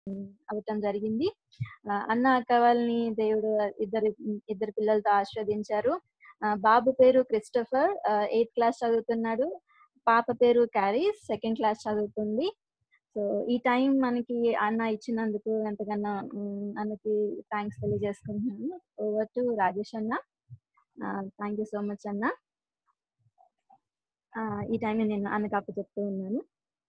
అవటం జరిగింది ఆ, అన్న అక్క వాళ్ళని దేవుడు ఇద్దరు ఇద్దరు పిల్లలతో ఆస్వాదించారు ఆ, బాబు పేరు క్రిస్టఫర్ ఎయిత్ క్లాస్ చదువుతున్నాడు పాప పేరు క్యారీ సెకండ్ క్లాస్ చదువుతుంది సో ఈ టైం మనకి అన్న ఇచ్చినందుకు ఎంతకన్నా మ్, అన్నకి థ్యాంక్స్ తెలియజేసుకుంటున్నాను ఓవర్ టు రాజేష్ అన్న థ్యాంక్ యూ సో మచ్ అన్న ఆ, ఈ టైం నేను అన్నకి అప్పు చెప్తూ ఉన్నాను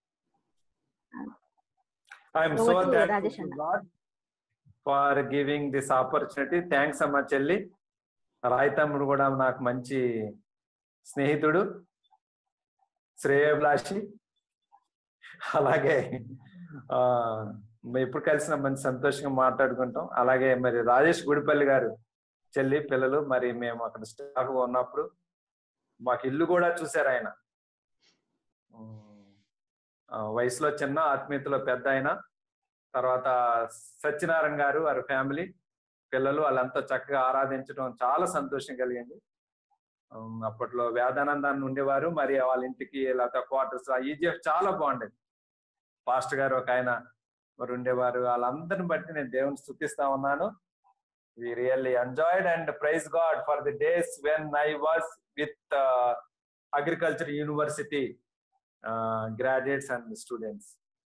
I'm Over so to thankful Rajesh to Anna. God for giving this opportunity thanks అమ్మా చెల్లి రాయ్ తమ్ముడు కూడా నాకు మంచి స్నేహితుడు శ్రేయభిలాషి అలాగే ఆ మేము ఎప్పుడు కలిసిన మంచి సంతోషంగా మాట్లాడుకుంటాం అలాగే మరి రాజేష్ గుడిపల్లి గారు చెల్లి పిల్లలు మరి మేము అక్కడ స్టాఫ్ ఉన్నప్పుడు మాకు ఇల్లు కూడా చూశారు ఆయన ఉమ్, ఆ, వయసులో చిన్న ఆత్మీయతలో పెద్ద ఆయన తర్వాత సత్యనారాయణ గారు వారి ఫ్యామిలీ పిల్లలు వాళ్ళంతా చక్కగా ఆరాధించడం చాలా సంతోషం కలిగింది ఉమ్, అప్పట్లో వేదానందాన్ని ఉండేవారు మరి వాళ్ళ ఇంటికి లేకపోతే క్వార్టర్స్ ఈజిఎఫ్ చాలా బాగుండేది పాస్టర్ గారు ఒక ఆయన మరి ఉండేవారు వాళ్ళందరిని బట్టి నేను దేవుని స్థుతిస్తా ఉన్నాను we really enjoyed and praise God for the days when I was with agriculture university graduates and students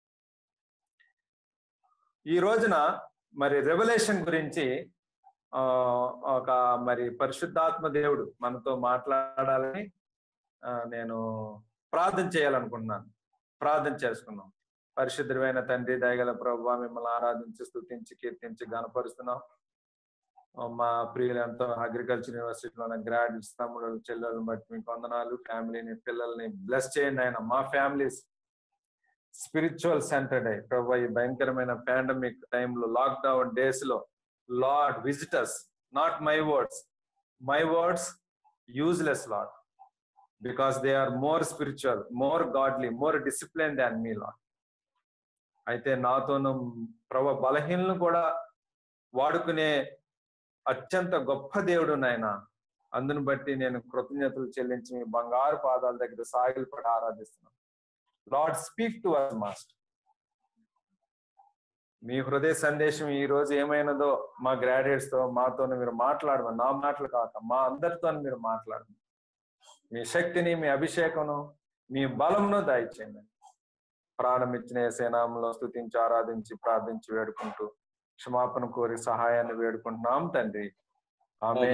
ఈ రోజున మరి రెవల్యూషన్ గురించి ఆ, ఒక మరి పరిశుద్ధాత్మ దేవుడు మనతో మాట్లాడాలని ఆ, నేను ప్రార్థన చేయాలనుకుంటున్నాను ప్రార్థన చేసుకున్నాం పరిశుద్ధమైన తండ్రి దయగల ప్రభు మిమ్మల్ని ఆరాధించి స్తుతించి కీర్తించి గనపరుస్తున్నాం ఆ, మా ప్రియులు ఎంతో అగ్రికల్చర్ యూనివర్సిటీలో గ్రాడ్యుయేట్స్ తమ్ముడు చెల్లెలను బట్టి మీకు వందనాలు ఫ్యామిలీని పిల్లల్ని బ్లెస్ చేయండి ఆయన మా ఫ్యామిలీస్ స్పిరిచువల్ సెంటర్డ్ అయ్యి ప్రభు ఈ భయంకరమైన పాండమిక్ టైంలో లాక్డౌన్ డేస్ లో Lord visitors not my words my words useless Lord because they are more spiritual more godly more discipline than me Lord అయితే నాతోనూ ప్రభు బలహీనలు కూడా వాడుకునే అత్యంత గొప్ప దేవుడు నాయన అందును బట్టి నేను కృతజ్ఞతలు చెల్లించి మీ బంగారు పాదాల దగ్గర సాగిలపడి ఆరాధిస్తున్నాను Lord speak to our master మీ హృదయ సందేశం ఈ రోజు ఏమైనదో మా గ్రాడ్యుయేట్స్ తో మాతో మీరు మాట్లాడమని నా మాటలు కాక మా అందరితో మీరు మాట్లాడమని మీ శక్తిని మీ అభిషేకమును మీ బలమును దయచేయండి ప్రాణం ఇచ్చిన సేనామంలో స్తుతించి ఆరాధించి ప్రార్థించి వేడుకుంటూ క్షమాపణ కోరి సహాయాన్ని వేడుకుంటున్నాం తండ్రి ఆమె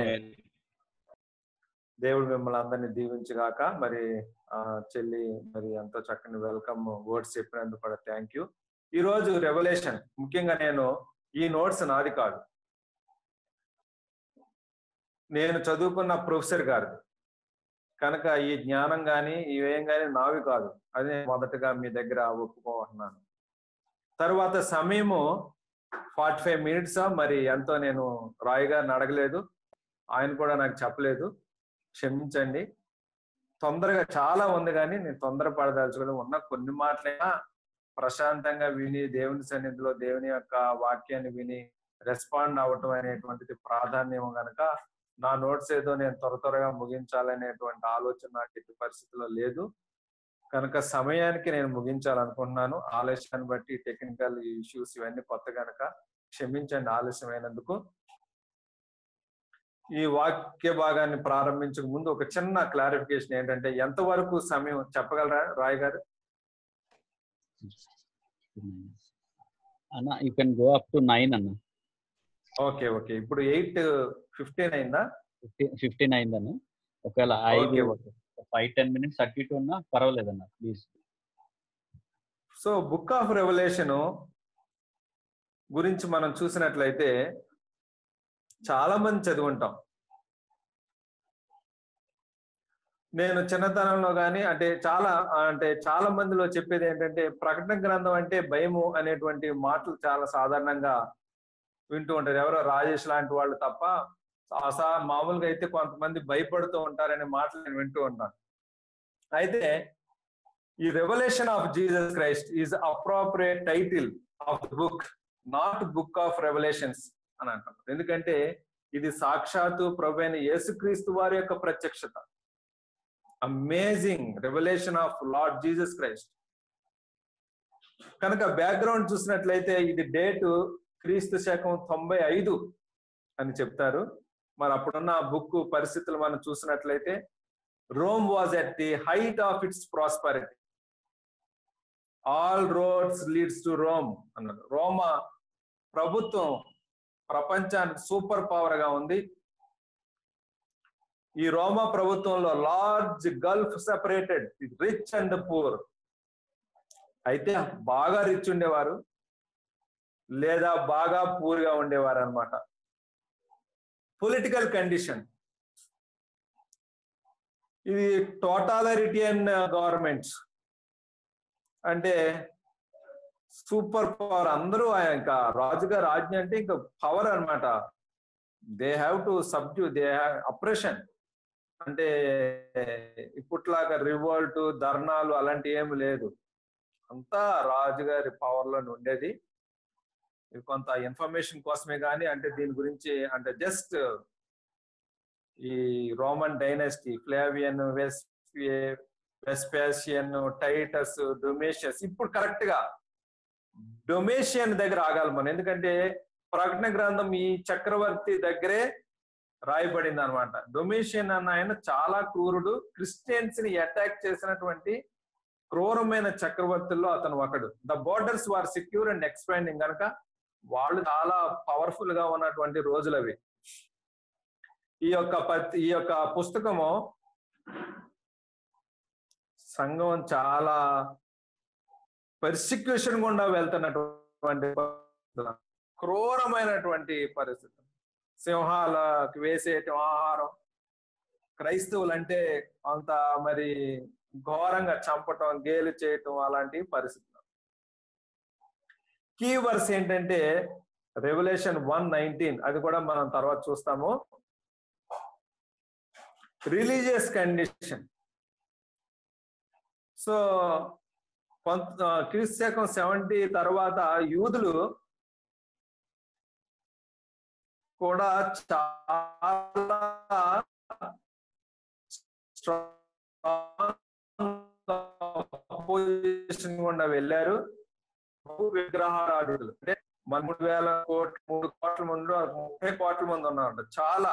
దేవుడు మిమ్మల్ని అందరినీ దీవించగాక మరి ఆ చెల్లి మరి ఎంతో చక్కని వెల్కమ్ వర్డ్స్ చెప్పినందుకు కూడా థ్యాంక్ యూ ఈ రోజు రెవల్యూషన్ ముఖ్యంగా నేను ఈ నోట్స్ నాది కాదు నేను చదువుకున్న ప్రొఫెసర్ గారిది కనుక ఈ జ్ఞానం కానీ ఇవేం కానీ నావి కాదు అదే మొదటగా మీ దగ్గర ఒప్పుకోమంటున్నాను తరువాత సమయము ఫార్టీ ఫైవ్ మినిట్స్ మరి ఎంతో నేను రాయ్ గారిని అడగలేదు ఆయన కూడా నాకు చెప్పలేదు క్షమించండి తొందరగా చాలా ఉంది కానీ నేను తొందరపడదలుచుకుని ఉన్న కొన్ని మాటలైనా ప్రశాంతంగా విని దేవుని సన్నిధిలో దేవుని యొక్క వాక్యాన్ని విని రెస్పాండ్ అవ్వటం అనేటువంటిది ప్రాధాన్యం గనక నా నోట్స్ ఏదో నేను త్వర త్వరగా ముగించాలనేటువంటి ఆలోచన నాకు ఎట్టి పరిస్థితిలో లేదు కనుక సమయానికి నేను ముగించాలనుకుంటున్నాను ఆలస్యాన్ని బట్టి టెక్నికల్ ఇష్యూస్ ఇవన్నీ కొత్త కనుక క్షమించండి ఆలస్యమైనందుకు ఈ వాక్య భాగాన్ని ప్రారంభించక ముందు ఒక చిన్న క్లారిఫికేషన్ ఏంటంటే ఎంతవరకు సమయం చెప్పగలరా రాయ్ గారు అన్న you can go up to nine అన్న ఓకే ఓకే ఇప్పుడు ఎయిట్ ఫిఫ్టీన్ అయిందా ఫిఫ్టీన్ అయిందన్న ఒకవేళ ఐదు okay okay five ten minutes అటు ఇటు ఉన్నా పర్వాలేదన్న please so book of revolution గురించి మనం చూసినట్లయితే చాలా మంది చదువుంటాం నేను చిన్నతనంలో కానీ అంటే చాలా అంటే చాలా మందిలో చెప్పేది ఏంటంటే ప్రకటన గ్రంథం అంటే భయము అనేటువంటి మాటలు చాలా సాధారణంగా వింటూ ఉంటారు ఎవరో రాజేష్ లాంటి వాళ్ళు తప్ప అసా మామూలుగా అయితే కొంతమంది భయపడుతూ ఉంటారనే మాటలు నేను వింటూ ఉంటాను అయితే ఈ revolution of Jesus Christ is appropriate title of the book not book of revolutions అని అంటాం ఎందుకంటే ఇది సాక్షాత్తు ప్రభు అయిన యేసుక్రీస్తు వారి యొక్క ప్రత్యక్షత amazing revolution of Lord Jesus Christ కనుక బ్యాక్గ్రౌండ్ చూసినట్లయితే ఇది డేటు క్రీస్తు శకం తొంభై ఐదు అని చెప్తారు మరి అప్పుడున్న బుక్ పరిస్థితులు మనం చూసినట్లయితే Rome was at the height of its prosperity all roads leads to Rome అన్నారు రోమా ప్రభుత్వం ప్రపంచానికి సూపర్ పవర్ గా ఉంది ఈ రోమా ప్రభుత్వంలో large gulf separated rich and poor అయితే బాగా రిచ్ ఉండేవారు లేదా బాగా పూర్గా ఉండేవారు అనమాట పొలిటికల్ కండిషన్ ఇది టోటాలరిటియన్ గవర్నమెంట్స్ అంటే సూపర్ పవర్ అందరూ ఆయన ఇంకా రాజుగారి ఆజ్ఞ అంటే ఇంకా పవర్ అన్నమాట they have to subdue they have oppression అంటే ఇప్పట్లాగా రివోల్ట్ ధర్నాలు అలాంటి ఏమి లేదు అంతా రాజుగారి పవర్ లో ఉండేది ఇది కొంత ఇన్ఫర్మేషన్ కోసమే కానీ అంటే దీని గురించి అంటే జస్ట్ ఈ Roman dynasty Flavian Ves Vespasian Titus Domitius ఇప్పుడు కరెక్ట్ గా డొమేషియన్ దగ్గర ఆగాలి మనం ఎందుకంటే ప్రకటన గ్రంథం ఈ చక్రవర్తి దగ్గరే రాయబడింది అనమాట డొమేషియన్ అన్న ఆయన చాలా క్రూరుడు క్రిస్టియన్స్ ని అటాక్ చేసినటువంటి క్రూరమైన చక్రవర్తుల్లో అతను ఒకడు the borders were secure and expanding కనుక వాళ్ళు చాలా పవర్ఫుల్ గా ఉన్నటువంటి రోజులు అవి ఈ యొక్క పత్ ఈ యొక్క పుస్తకము సంఘం చాలా పర్సిక్యూషన్ గుండా వెళ్తున్నటువంటి పరిస్థితులు. క్రూరమైనటువంటి పరిస్థితి సింహాలకు వేసేయటం ఆహారం క్రైస్తవులు అంటే అంత మరి ఘోరంగా చంపటం గేలు చేయటం అలాంటి పరిస్థితులు కీ వర్స్ ఏంటంటే రెవల్యూషన్ వన్ నైన్టీన్ అది కూడా మనం తర్వాత చూస్తాము రిలీజియస్ కండిషన్ సో కొంత క్రీస్తు శకం సెవెంటీ తర్వాత యూదులు కూడా చాలా అపోజిషన్ గుండా వెళ్ళారు విగ్రహారాధులు అంటే మన మూడు వేల కోట్ల మూడు కోట్ల మంది ముప్పై కోట్ల మంది ఉన్నారు చాలా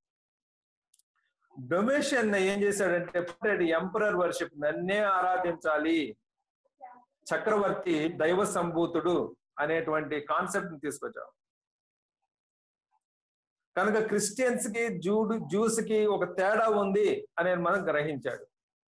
డొమేషన్ ఏం చేశాడంటే ఎంపరర్ వర్షిప్ నన్నే ఆరాధించాలి చక్రవర్తి దైవ సంభూతుడు అనేటువంటి కాన్సెప్ట్ ని తీసుకొచ్చాడు కనుక క్రిస్టియన్స్ కి జూడు జ్యూస్ కి ఒక తేడా ఉంది అనేది మనం గ్రహించాడు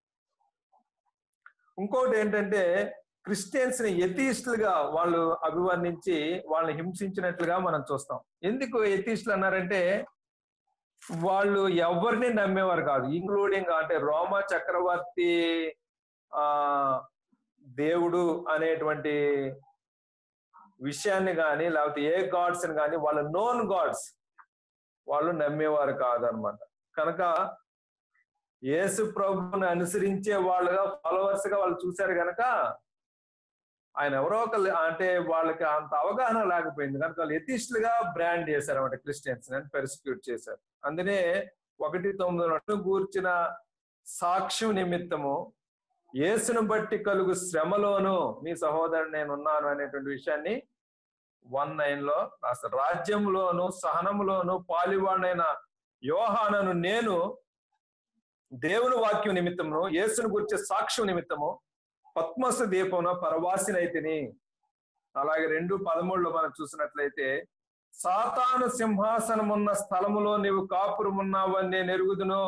ఇంకోటి ఏంటంటే క్రిస్టియన్స్ ని ఎథీస్టులుగా వాళ్ళు అభివర్ణించి వాళ్ళని హింసించినట్లుగా మనం చూస్తాం ఎందుకు ఎథీస్టులు అన్నారంటే వాళ్ళు ఎవరిని నమ్మేవారు కాదు ఇంక్లూడింగ్ అంటే రోమా చక్రవర్తి ఆ దేవుడు అనేటువంటి విషయాన్ని కానీ లేకపోతే ఏ గాడ్స్ ని కానీ వాళ్ళ నోన్ గాడ్స్ వాళ్ళు నమ్మేవారు కాదనమాట కనుక యేసు ప్రభుని అనుసరించే వాళ్ళుగా ఫాలోవర్స్ గా వాళ్ళు చూశారు కనుక ఆయన ఎవరో ఒకరు అంటే వాళ్ళకి అంత అవగాహన లేకపోయింది కనుక వాళ్ళు ఎథిస్టులుగా బ్రాండ్ చేశారు అనమాట క్రిస్టియన్స్ అని పెర్సిక్యూట్ చేశారు అందునే ఒకటి తొమ్మిది కూర్చిన సాక్ష్యం నిమిత్తము యేసును బట్టి కలుగు శ్రమలోను మీ సహోదరుడు నేను ఉన్నాను అనేటువంటి విషయాన్ని వన్ నైన్ లో రాస్తారు రాజ్యంలోను సహనంలోను పాలివాడైన యోహానను నేను దేవుని వాక్యం నిమిత్తము యేసును గురించే సాక్ష్యం నిమిత్తము పద్మస దీపమున పరవాసినైతిని అలాగే రెండు పదమూడులో మనం చూసినట్లయితే సాతాను సింహాసనం ఉన్న స్థలములో నీవు కాపురమున్నావని నేను ఎరుగుదును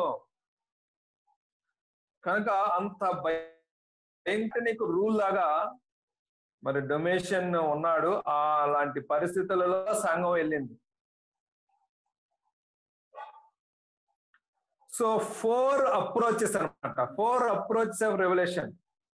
కనుక అంత భయంకర నీకు రూల్ లాగా మరి డొమేషన్ ఉన్నాడు ఆ అలాంటి పరిస్థితులలో సంఘం వెళ్ళింది సో ఫోర్ అప్రోచెస్ అనమాట ఫోర్ అప్రోచెస్ ఆఫ్ రెవల్యూషన్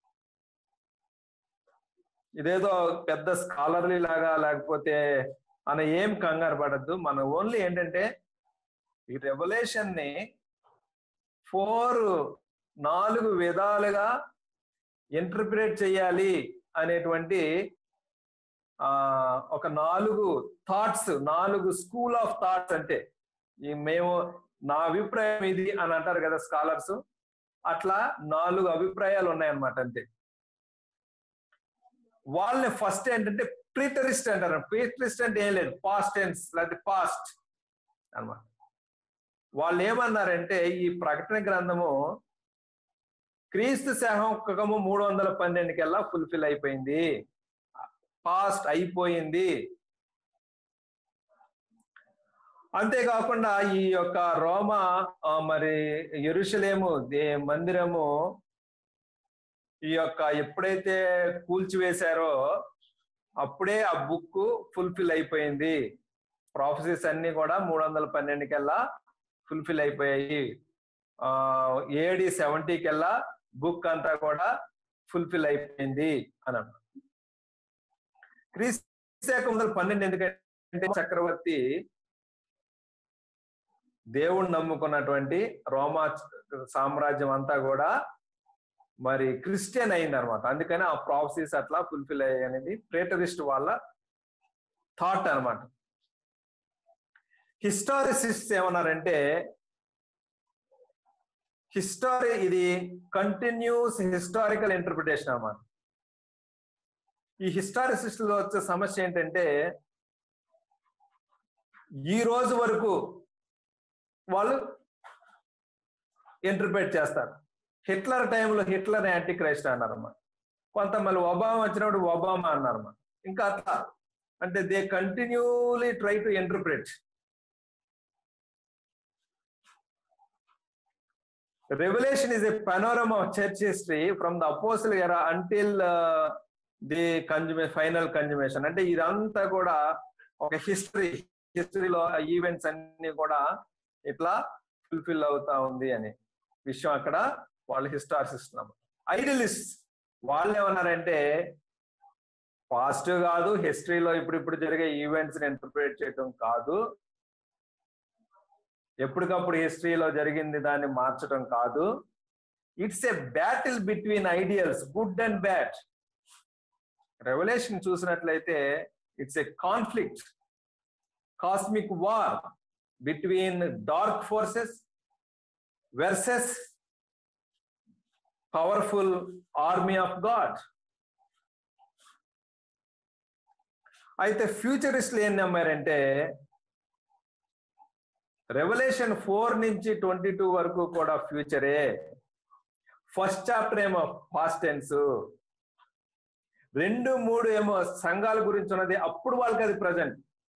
ఇదేదో పెద్ద స్కాలర్లీ లాగా లేకపోతే మన ఏం కంగారు పడద్దు మన ఓన్లీ ఏంటంటే ఈ రెవల్యూషన్ ని ఫోర్ నాలుగు విధాలుగా ఇంటర్ప్రిట్ చేయాలి అనేటువంటి ఆ ఒక నాలుగు థాట్స్ నాలుగు స్కూల్ ఆఫ్ థాట్స్ అంటే ఈ మేము నా అభిప్రాయం ఇది అని అంటారు కదా స్కాలర్స్ అట్లా నాలుగు అభిప్రాయాలు ఉన్నాయన్నమాట అంతే వాళ్ళని ఫస్ట్ ఏంటంటే ప్రీటరిస్ట్ అంటారు ప్రీటరిస్ట్ అంటే ఏం లేదు పాస్ట్ టెన్స్ లేదా పాస్ట్ అన్నమాట వాళ్ళు ఏమన్నారంటే ఈ ప్రకటన గ్రంథము క్రీస్తు శకము మూడు వందల పన్నెండుకెల్లా ఫుల్ఫిల్ అయిపోయింది పాస్ట్ అయిపోయింది అంతేకాకుండా ఈ యొక్క రోమ ఆ, మరి ఎరుషలేము దే మందిరము ఈ యొక్క ఎప్పుడైతే కూల్చివేశారో అప్పుడే ఆ బుక్ ఫుల్ఫిల్ అయిపోయింది ప్రాఫెసెస్ అన్ని కూడా మూడు వందల పన్నెండు కల్లా ఫుల్ఫిల్ అయిపోయాయి ఆ ఏడి సెవెంటీ కల్లా బుక్ అంతా కూడా ఫుల్ఫిల్ అయిపోయింది అని అన్నారు క్రీస్తు వందల పన్నెండు ఎందుకంటే చక్రవర్తి దేవుణ్ణి నమ్ముకున్నటువంటి రోమా సామ్రాజ్యం అంతా కూడా మరి క్రిస్టియన్ అయింది అనమాట అందుకని ఆ ప్రాసెస్ అట్లా ఫుల్ఫిల్ అయ్యాయి అనేది ప్రేటరిస్ట్ వాళ్ళ థాట్ అన్నమాట హిస్టారిసిస్ట్ ఏమన్నారంటే హిస్టారీ ఇది కంటిన్యూస్ హిస్టారికల్ ఇంటర్ప్రిటేషన్ అన్నమాట ఈ హిస్టారిసిస్ట్ లో వచ్చే సమస్య ఏంటంటే ఈ రోజు వరకు వాళ్ళు ఇంటర్ప్రిట్ చేస్తారు హిట్లర్ టైంలో హిట్లర్ యాంటీ క్రైస్ట్ అన్నారన్నమాట కొంత మళ్ళీ ఒబామా వచ్చినప్పుడు ఒబామా అన్నారన్నమాట ఇంకా అట్లా అంటే they continuously try to interpret revolution is a panorama of church history from the apostle era until uh, the consume final consummation అంటే ఇదంతా కూడా ఒక హిస్టరీ హిస్టరీలో ఈవెంట్స్ అన్ని కూడా ఇట్లా ఫుల్ఫిల్ అవుతా ఉంది అని విషయం అక్కడ వాళ్ళు హిస్టారిసిస్ట్ ఐడియలిస్ట్ వాళ్ళు ఏమన్నారంటే పాజిటివ్ కాదు హిస్టరీలో ఇప్పుడు ఇప్పుడు జరిగే ఈవెంట్స్ ని ఇంటర్ప్రిట్ చేయడం కాదు ఎప్పటికప్పుడు హిస్టరీలో జరిగింది దాన్ని మార్చడం కాదు it's a battle between ideals good and bad revolution చూసినట్లయితే it's a conflict cosmic war between dark forces versus powerful army of God అయితే ఫ్యూచరిస్ట్లు ఏం నమ్మారంటే రెవల్యూషన్ ఫోర్ నుంచి ట్వంటీ టూ వరకు కూడా ఫ్యూచరే ఫస్ట్ చాప్టర్ ఏమో పాస్ట్ టెన్స్ రెండు మూడు ఏమో సంఘాల గురించి ఉన్నది అప్పుడు వాళ్ళకి అది ప్రజెంట్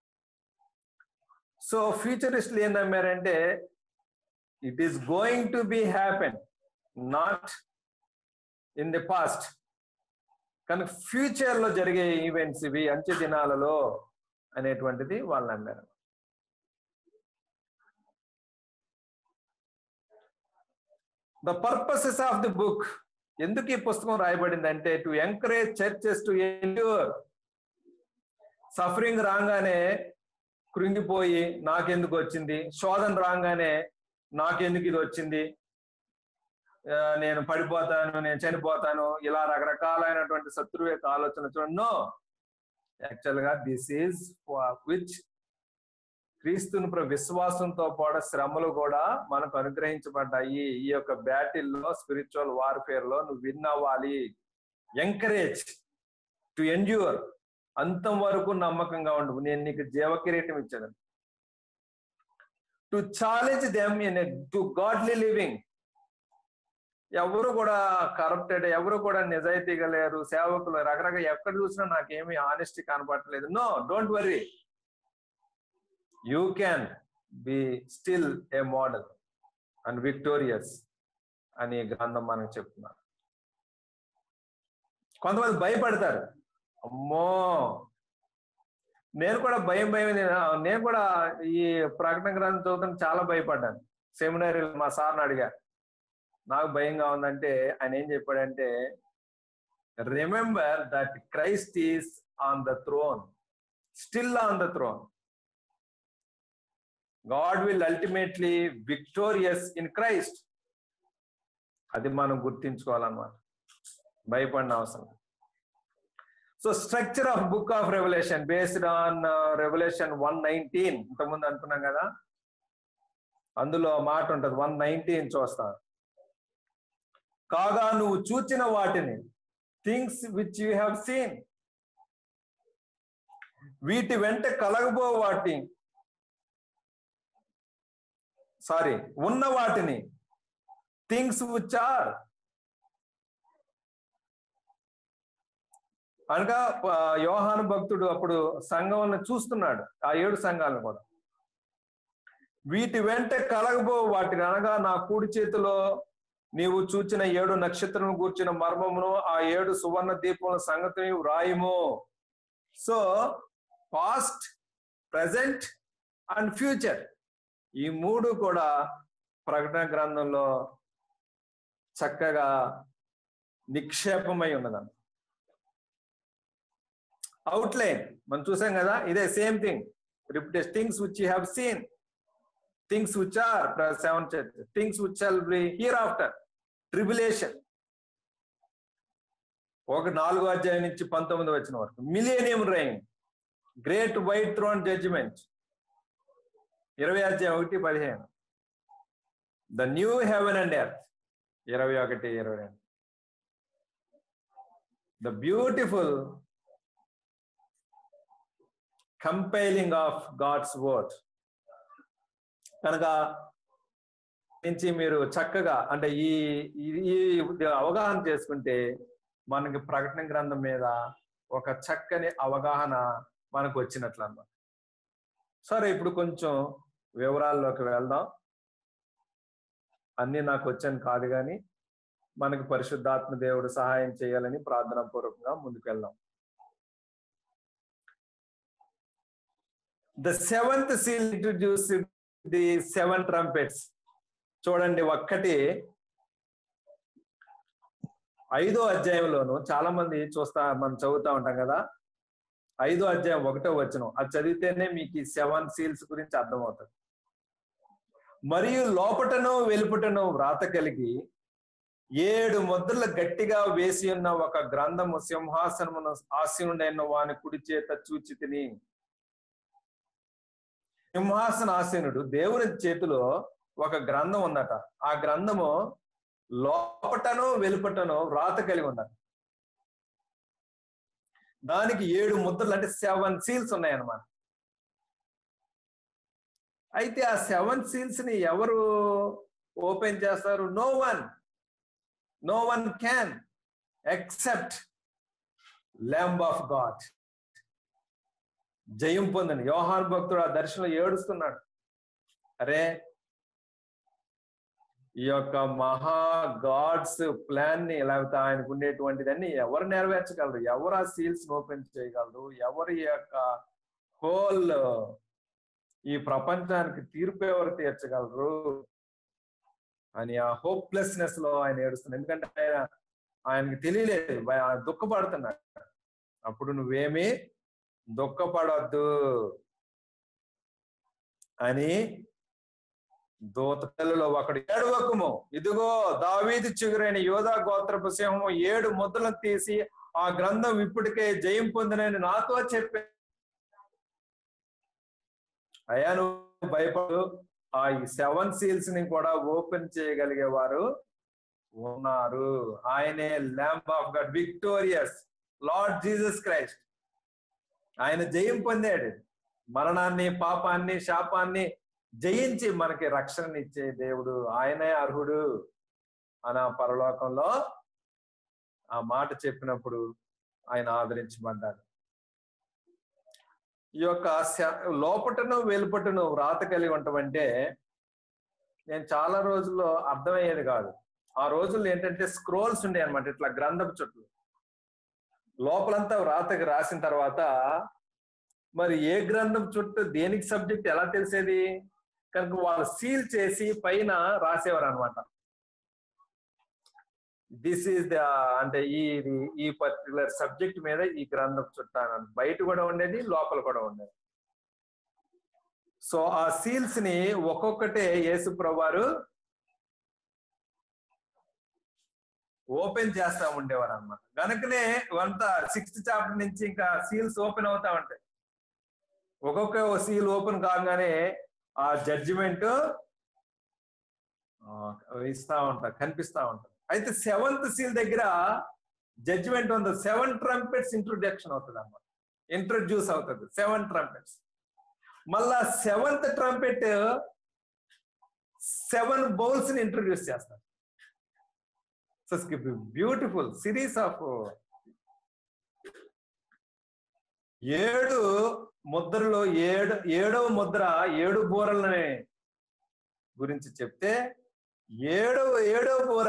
సో ఫ్యూచరిస్టులు ఏం నమ్మారంటే it is going to be happen not in the past కానీ ఫ్యూచర్ లో జరిగే ఈవెంట్స్ ఇవి అంచె దినాలలో అనేటువంటిది వాళ్ళు నమ్మారు the purposes of the book ఎందుకు ఈ పుస్తకం రాయబడింది అంటే to encourage churches to endure suffering రాగానే కృంగిపోయి నాకెందుకు వచ్చింది శోధన రాగానే నాకెందుకు ఇది వచ్చింది ఆ, నేను పడిపోతాను నేను చనిపోతాను ఇలా రకరకాలైనటువంటి శత్రువు యొక్క ఆలోచన చూడండి నో యాక్చువల్ గా దిస్ ఈజ్ విచ్ క్రీస్తుని ప్ర- విశ్వాసంతో పాటు శ్రమలు కూడా మనకు అనుగ్రహించబడ్డాయి ఈ యొక్క బ్యాటిల్లో స్పిరిచువల్ వార్ఫేర్ లో నువ్వు విన్ అవ్వాలి ఎంకరేజ్ టు ఎండ్యూర్ అంతం వరకు నమ్మకంగా ఉండు నేను నీకు జీవ కిరీటం ఇచ్చాను to challenge them into godly living ఎవరు కూడా కరప్టెడ్ ఎవరు కూడా నిజాయితీగా లేరు సేవకులు రకరకాల ఎక్కడ చూసినా నాకేమీ ఆనెస్టీ కనపడట్లేదు no don't worry you can be still a model and victorious అని ఈ గ్రంథం మనకు చెప్తున్నారు కొంతమంది భయపడతారు అమ్మో నేను కూడా భయం భయం నేను- నేను కూడా ఈ ప్రకటన గ్రంథం చదువుతున్న చాలా భయపడ్డాను సెమినరీ మా సార్ని అడిగా నాకు భయంగా ఉందంటే ఆయన ఏం చెప్పాడంటే remember that Christ is on the throne still on the throne God will ultimately victorious in Christ అది మనం గుర్తించుకోవాలన్నమాట భయపడిన అవసరం so structure of book of Revelation based on Revelation one nineteen ఇంతకుముందు అనుకున్నాం కదా అందులో మాట ఉంటది వన్ నైన్టీన్ చూస్తా కాగా నువ్వు చూచిన వాటిని things which you have seen వీటి వెంట కలగబో వాటి సారీ ఉన్న వాటిని థింగ్స్ విచ్ ఆర్ అనగా ఆ, యోహాను భక్తుడు అప్పుడు సంఘంలో చూస్తున్నాడు ఆ ఏడు సంఘాలను కూడా వీటి వెంట కలగబో వాటిని అనగా నా కుడి చేతిలో నీవు చూచిన ఏడు నక్షత్రం కూర్చిన మర్మమును ఆ ఏడు సువర్ణ దీపముల సంగతిని వ్రాయము so past present and future ఈ మూడు కూడా ప్రకటన గ్రంథంలో చక్కగా నిక్షేపమై ఉన్నదన్న అవుట్లైన్ మనం చూసాం కదా ఇదే same thing repeats things which you have seen things which are seven things which shall be hereafter tribulation ఒక నాలుగో అధ్యాయం నుంచి పంతొమ్మిది వచ్చిన వరకు millennium reign great white throne judgment ఇరవై అధ్యాయం ఒకటి పదిహేను the new heaven and earth ఇరవై ఒకటి ఇరవై రెండు the beautiful compiling of God's word కనుక నుంచి మీరు చక్కగా అంటే ఈ ఈ- ఈ అవగాహన చేసుకుంటే మనకి ప్రకటన గ్రంథం మీద ఒక చక్కని అవగాహన మనకు వచ్చినట్లు అన్నమాట సరే ఇప్పుడు కొంచెం వివరాల్లోకి వెళ్దాం అన్ని నాకు వచ్చాను కాదు కానీ మనకి పరిశుద్ధాత్మ దేవుడు సహాయం చేయాలని ప్రార్థనా పూర్వకంగా ముందుకు వెళ్దాం the seventh seal introduce the seven trumpets చూడండి ఒక్కటి ఐదో అధ్యాయంలోను చాలా మంది చూస్తా మనం చదువుతా ఉంటాం కదా ఐదో అధ్యాయం ఒకటో వచనం అది చదివితేనే మీకు ఈ సెవెన్ సీల్స్ గురించి అర్థమవుతుంది మరియు లోపటను వెలుపటను వ్రాత కలిగి ఏడు ముద్రలు గట్టిగా వేసి ఉన్న ఒక గ్రంథము సింహాసనమును ఆసీనుడైన వాని కుడి చేత చూచి తిని సింహాసన ఆసీనుడు దేవుని చేతిలో ఒక గ్రంథం ఉందట ఆ గ్రంథము లోపటను వెలుపటను వ్రాత కలిగి ఉందట దానికి ఏడు ముద్రలు అంటే సెవెన్ సీల్స్ ఉన్నాయన్నమాట అయితే ఆ సెవెన్ సీల్స్ ని ఎవరు ఓపెన్ చేస్తారు no one no one can except lamb of God జయం పొందండి యోహాన్ భక్తుడు ఆ దర్శనం ఏడుస్తున్నాడు అరే ఈ యొక్క మహా గాడ్స్ ప్లాన్ ని లేకపోతే ఆయనకు ఉండేటువంటిదన్నీ ఎవరు నెరవేర్చగలరు ఎవరు ఆ సీల్స్ ఓపెన్ చేయగలరు ఎవరు ఈ యొక్క హోల్ ఈ ప్రపంచానికి తీర్పు ఎవరు తీర్చగలరు అని ఆ హోప్లెస్నెస్ లో ఆయన ఏడుస్తున్నాడు ఎందుకంటే ఆయన ఆయనకి తెలియలేదు భయ- ఆయన దుఃఖపడుతున్నాడు అప్పుడు నువ్వేమి దుఃఖపడద్దు అని దూత పిల్లలో ఒకడు ఏడవకము ఇదిగో దావీది చిగురైన యోధా గోత్రపు సింహము ఏడు ముద్రలను తీసి ఆ గ్రంథం ఇప్పటికే జయం పొందినని నాతో చెప్పే అయ్యా నువ్వు భయపడు ఆ ఈ సెవెన్ సీల్స్ ని కూడా ఓపెన్ చేయగలిగే వారు ఉన్నారు ఆయనే lamb of God victorious Lord Jesus Christ ఆయన జయం పొందాడు మరణాన్ని పాపాన్ని శాపాన్ని జయించి మనకి రక్షణనిచ్చే దేవుడు ఆయనే అర్హుడు అని ఆ పరలోకంలో ఆ మాట చెప్పినప్పుడు ఆయన ఆదరించబడ్డాడు ఈ యొక్క శ- లోపటను వెలుపటను వ్రాత కలిగి ఉండటమంటే నేను చాలా రోజుల్లో అర్థమయ్యేది కాదు ఆ రోజుల్లో ఏంటంటే స్క్రోల్స్ ఉండే అనమాట ఇట్లా గ్రంథపు చుట్టూ లోపలంతా వ్రాతకి రాసిన తర్వాత మరి ఏ గ్రంథం చుట్టూ దేనికి సబ్జెక్ట్ ఎలా తెలిసేది కనుక వాళ్ళు సీల్ చేసి పైన రాసేవారు అనమాట దిస్ ఈస్ ద అంటే ఈ ఇది- ఈ పర్టికులర్ సబ్జెక్ట్ మీద ఈ గ్రంథం చుట్టాను బయట కూడా ఉండేది లోపల కూడా ఉండేది సో ఆ సీల్స్ ని ఒక్కొక్కటే యేసు ప్రభువారు ఓపెన్ చేస్తా ఉండేవారు అనమాట కనుకనే అంతా సిక్స్త్ చాప్టర్ నుంచి ఇంకా సీల్స్ ఓపెన్ అవుతా ఉంటాయి ఒక్కొక్క సీల్ ఓపెన్ కాగానే ఆ జడ్జిమెంట్ ఇస్తా ఉంటారు కనిపిస్తా ఉంటారు అయితే సెవెంత్ సీల్ దగ్గర జడ్జిమెంట్ ఉంది సెవెన్ ట్రంపెట్స్ ఇంట్రొడక్షన్ అవుతుంది అన్నమాట ఇంట్రడ్యూస్ అవుతుంది సెవెన్ ట్రంపెట్స్ మళ్ళా సెవెంత్ ట్రంపెట్ సెవెన్ బౌల్స్ ని ఇంట్రడ్యూస్ చేస్తారు సో బ్యూటిఫుల్ సిరీస్ ఆఫ్ ఏడు ముద్రలో ఏడు ఏడవ ముద్ర ఏడు బూరలని గురించి చెప్తే ఏడవ ఏడవ బూర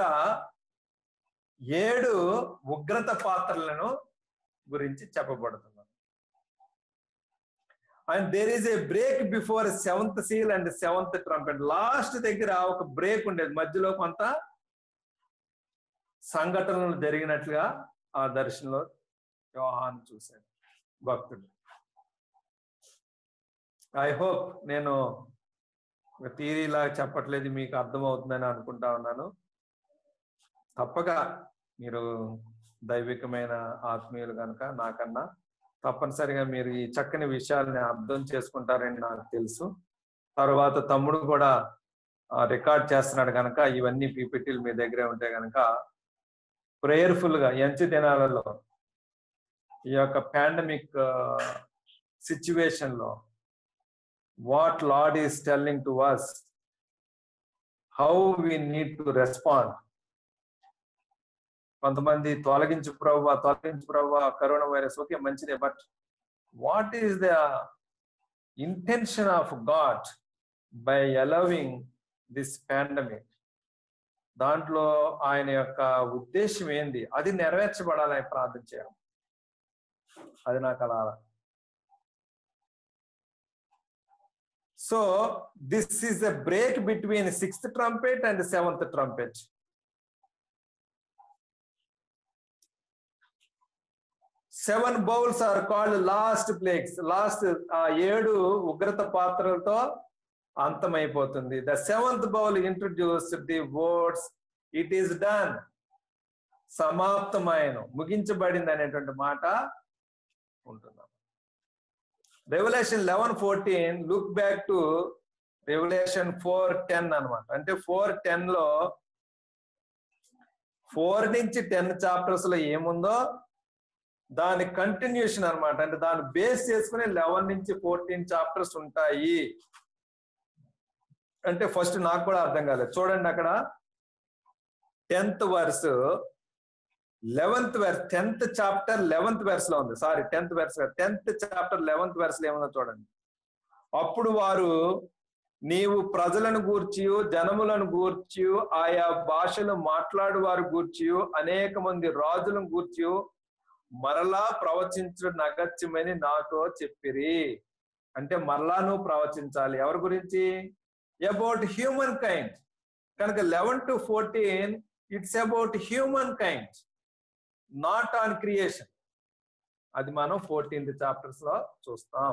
ఏడు ఉగ్రత పాత్రలను గురించి చెప్పబడుతుంది and there is a break before seventh seal and seventh trumpet last దగ్గర ఒక బ్రేక్ ఉండేది మధ్యలో కొంత సంఘటనలు జరిగినట్లుగా ఆ దర్శనంలో యోహాన్ చూశాడు భక్తుడు ఐ హోప్ నేను థీరీలా చెప్పట్లేదు మీకు అర్థమవుతుందని అనుకుంటా ఉన్నాను తప్పక మీరు దైవికమైన ఆత్మీయులు కనుక నాకన్నా తప్పనిసరిగా మీరు ఈ చక్కని విషయాల్ని అర్థం చేసుకుంటారని నాకు తెలుసు తర్వాత తమ్ముడు కూడా రికార్డ్ చేస్తున్నాడు కనుక ఇవన్నీ పీపీటీలు మీ దగ్గరే ఉంటే కనుక ప్రేయర్ఫుల్ గా ఎంచి దినాలలో ఈ యొక్క పాండమిక్ సిచ్యువేషన్ లో what Lord is telling to us how we need to respond కొంతమంది తొలగించు ప్రభు తొలగించు ప్రభు కరోనా వైరస్ ఓకే మంచిదే but what is the intention of God by allowing this pandemic దాంట్లో ఆయన యొక్క ఉద్దేశం ఏంది అది నెరవేర్చబడాలని ప్రార్థన చేయడం అది నాకు అలా so this is the break between sixth trumpet and seventh trumpet seven bowls are called last plagues last ఆ ఏడు ఉగ్రత పాత్రలతో అంతమైపోతుంది the seventh bowl introduce the words it is done సమాప్తమైన ముగించబడింది అనేటువంటి మాట ఉంటున్నాం Revelation eleven fourteen look back to Revelation four ten అనమాట అంటే ఫోర్ టెన్ లో ఫోర్ నుంచి టెన్ చాప్టర్స్ లో ఏముందో దాని కంటిన్యూషన్ అనమాట అంటే దాన్ని బేస్ చేసుకుని లెవెన్ నుంచి ఫోర్టీన్ చాప్టర్స్ ఉంటాయి అంటే ఫస్ట్ నాకు కూడా అర్థం కాలేదు చూడండి అక్కడ tenth verse eleventh verse tenth chapter eleventh verse లో ఉంది sorry tenth verse tenth chapter eleventh verse లో ఏముందో చూడండి అప్పుడు వారు నీవు ప్రజలను గూర్చి జనములను గూర్చి ఆయా భాషలు మాట్లాడు వారు గూర్చి అనేక మంది రాజులను గూర్చి మరలా ప్రవచించడం నగత్యమని నాతో చెప్పిరి అంటే మరలా నువ్వు ప్రవచించాలి ఎవరి గురించి అబౌట్ హ్యూమన్ కైండ్ కనుక eleven to fourteen it's about humankind not on creation అది మనం ఫోర్టీన్త్ చాప్టర్స్ లో చూస్తాం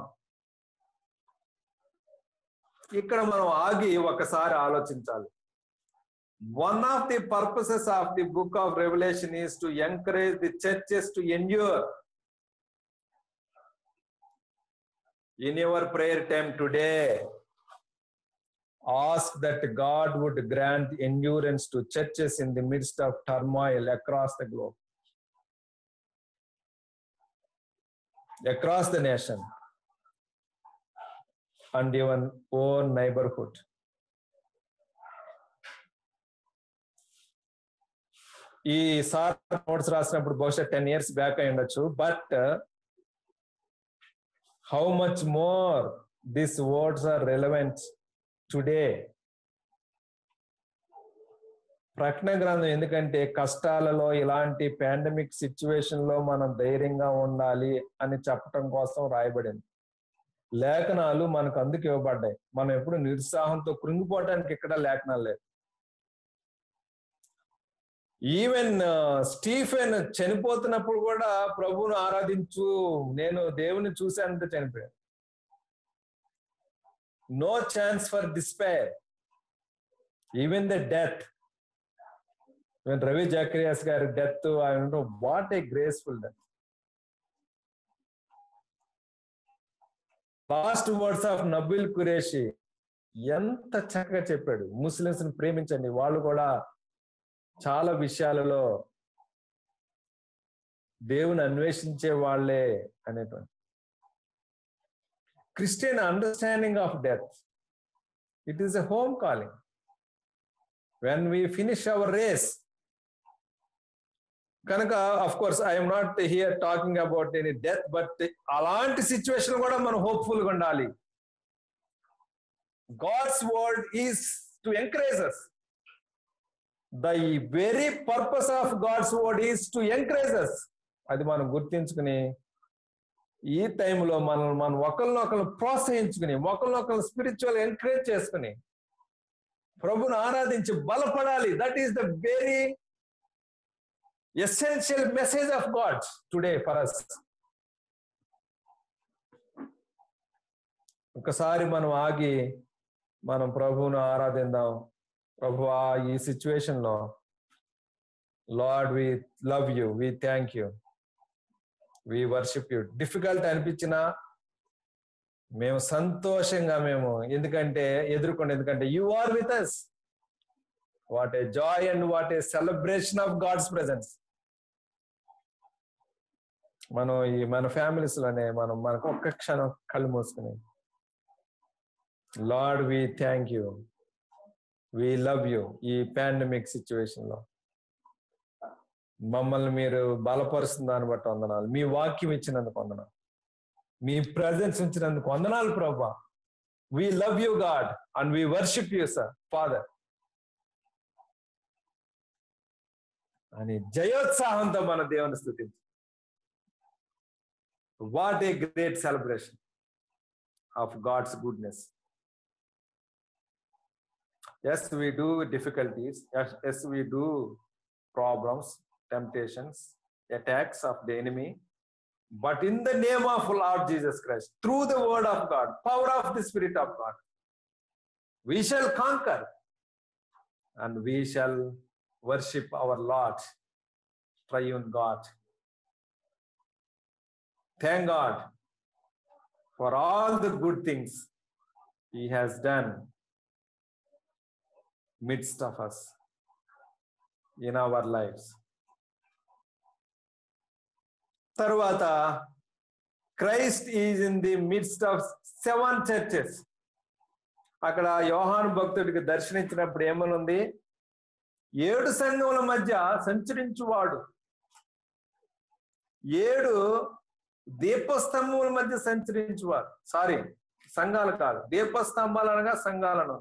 ఇక్కడ మనం ఆగి ఒకసారి ఆలోచించాలి one of the purposes of the book of Revelation is to encourage the churches to endure in your prayer time today ask that God would grant endurance to churches in the midst of turmoil across the globe, across the nation, and even own neighborhood. ఈ sir notes రాసినప్పుడు బహుశా ten years back అయి ఉండొచ్చు but how much more this words are relevant today ప్రకటన గ్రంథం ఎందుకంటే కష్టాలలో ఇలాంటి పాండమిక్ సిచ్యువేషన్ లో మనం ధైర్యంగా ఉండాలి అని చెప్పటం కోసం రాయబడింది లేఖనాలు మనకు అందుకు ఇవ్వబడ్డాయి మనం ఎప్పుడు నిరుత్సాహంతో కృంగిపోవటానికి ఇక్కడ లేఖనాలు లేదు ఈవెన్ స్టీఫెన్ చనిపోతున్నప్పుడు కూడా ప్రభువును ఆరాధించు నేను దేవుని చూశానంటే చనిపోయాడు no chance for despair even the death Ravi Zacharias గారి death what a graceful death last words of Nabeel Qureshi ఎంత చక్కగా చెప్పాడు ముస్లిమ్స్ ని ప్రేమించండి వాళ్ళు కూడా చాలా విషయాలలో దేవుని అన్వేషించే వాళ్ళే అనేటువంటి Christian understanding of death. It is a home calling. When we finish our race, కనుక of course I'm not here talking about any death but అలాంటి సిచ్యువేషన్ కూడా మనం హోప్ఫుల్ గా ఉండాలి God's word is to encourage us the very purpose of God's word is to encourage us అది మనం గుర్తించుకుని ఈ టైంలో మనం మనం ఒకరినొకరు ప్రోత్సహించుకుని ఒకరినొకరు స్పిరిచువల్ ఎంకరేజ్ చేసుకుని ప్రభుని ఆరాధించి బలపడాలి that is the very essential message of God today for us ఒకసారి మనం ఆగి మనం ప్రభువును ఆరాధిద్దాం ప్రభు ఈ సిచ్యువేషన్ లో Lord we love you we thank you we worship you difficult అనిపించినా మేము సంతోషంగా మేము ఎందుకంటే ఎదుర్కొండి ఎందుకంటే you are with us what a joy and what a celebration of God's presence మనం ఈ మన ఫ్యామిలీస్ లోనే మనం మనకు ఒక్క క్షణం కళ్ళు మూసుకుని Lord we thank you we love you ఈ పాండమిక్ సిచ్యువేషన్ లో మమ్మల్ని మీరు బలపరుస్తున్న దాన్ని బట్టి వందనాలు మీ వాక్యం ఇచ్చినందుకు వందనాలు మీ ప్రజెన్స్ ఉంచినందుకు వందనాలు ప్రభా we love you God and we worship you sir father అని జయోత్సాహంతో మన దేవుని స్థుతించు what a great celebration of God's goodness as we do difficulties as we do problems, temptations, attacks of the enemy. But in the name of Lord Jesus Christ, through the word of God, power of the Spirit of God, we shall conquer and we shall worship our Lord, triune God. Thank God for all the good things He has done midst of us in our lives. తరువాత Christ is in the midst of seven churches అక్కడ యోహాను భక్తుడికి దర్శనించినప్పుడు ఏమనుంది ఏడు సంఘముల మధ్య సంచరించువాడు ఏడు దీపస్తంభముల మధ్య సంచరించువాడు sorry సంఘాలు కాదు దీపస్తంభాలు అనగా సంఘాలను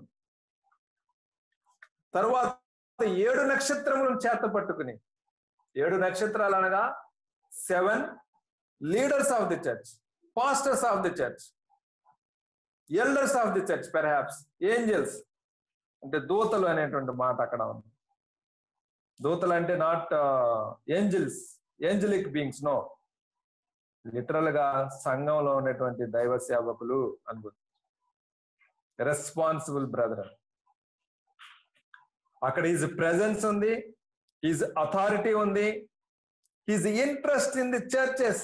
తరువాత ఏడు నక్షత్రములను చేత పట్టుకుని ఏడు నక్షత్రాలు అనగా seven leaders of the church pastors of the church elders of the church perhaps angels అంటే దూతలు అనేటువంటి మాట అక్కడ ఉంది దూతలు అంటే not angels angelic beings no literal గా సంఘంలో ఉన్నటువంటి దైవ సేవకులు అనుకో రెస్పాన్సిబుల్ బ్రదర్ అక్కడ ఈజ్ ప్రెజెన్స్ ఉంది ఈజ్ అథారిటీ ఉంది is interest in the churches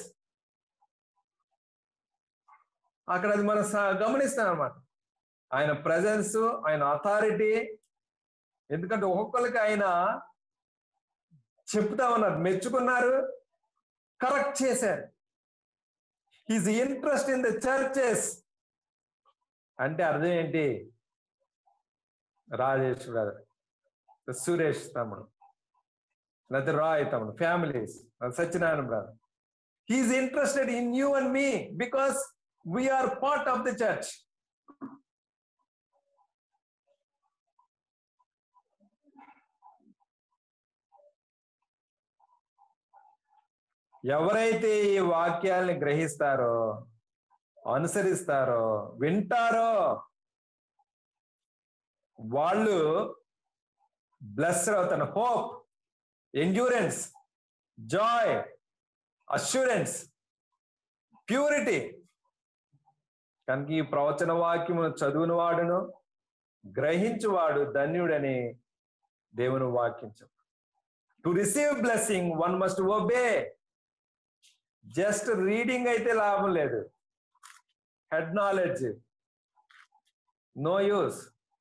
అక్కడ అది మనం గమనిస్తాం అనమాట ఆయన ప్రెజెన్స్ ఆయన అథారిటీ ఎందుకంటే ఒక్కొక్కరికి ఆయన చెప్తా ఉన్నారు మెచ్చుకున్నారు కరెక్ట్ చేశారు is interest in the churches అంటే అర్థం ఏంటి రాజేష్ బ్రదర్ సురేష్ తమ్ముడు లేకపోతే రాయ్ తమ్ముడు families Satyanarayana brother he is interested in you and me because we are part of the church ఎవరైతే ఈ వాక్యాల్ని గ్రహిస్తారో అనుసరిస్తారో వింటారో వాళ్ళు బ్లెస్ అవుతారు hope endurance joy assurance purity కనుక ఈ ప్రవచన వాక్యమును చదువుని వాడును గ్రహించువాడు ధన్యుడని దేవుని వాక్యం to receive blessing one must obey just reading అయితే లాభం లేదు హెడ్ నాలెడ్జ్ నో యూస్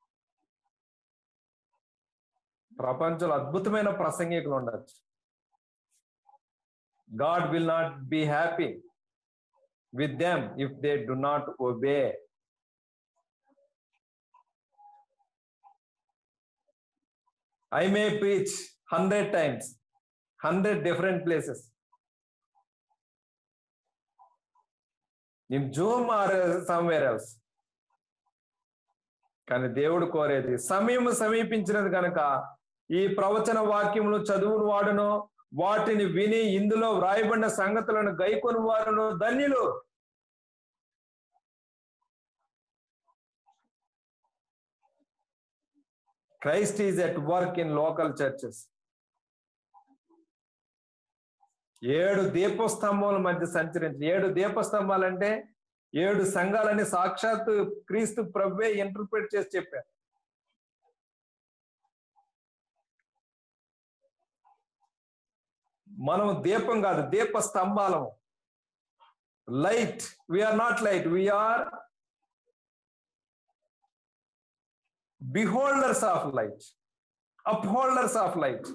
ప్రపంచంలో అద్భుతమైన ప్రసంగికులు ఉండొచ్చు God will not be happy with them if they do not obey. I may preach hundred times, hundred different places. In Zoom or somewhere else. కానీ దేవుడు కోరేది సమయం సమీపించినది కనుక ఈ ప్రవచన వాక్యములు చదువును వాడును వాటిని విని ఇందులో వ్రాయబడిన సంగతులను గైకొని వారును ధన్యులు Christ is at work in local churches ఏడు దీపస్తంభముల మధ్య సంచరించి ఏడు దీపస్తంభాలు అంటే ఏడు సంఘాలని సాక్షాత్తు క్రీస్తు ప్రభువే ఇంటర్ప్రిట్ చేసి చెప్పారు మనం దీపం కాదు దీప స్తంభాలము light we are not light we are beholders of light upholders of light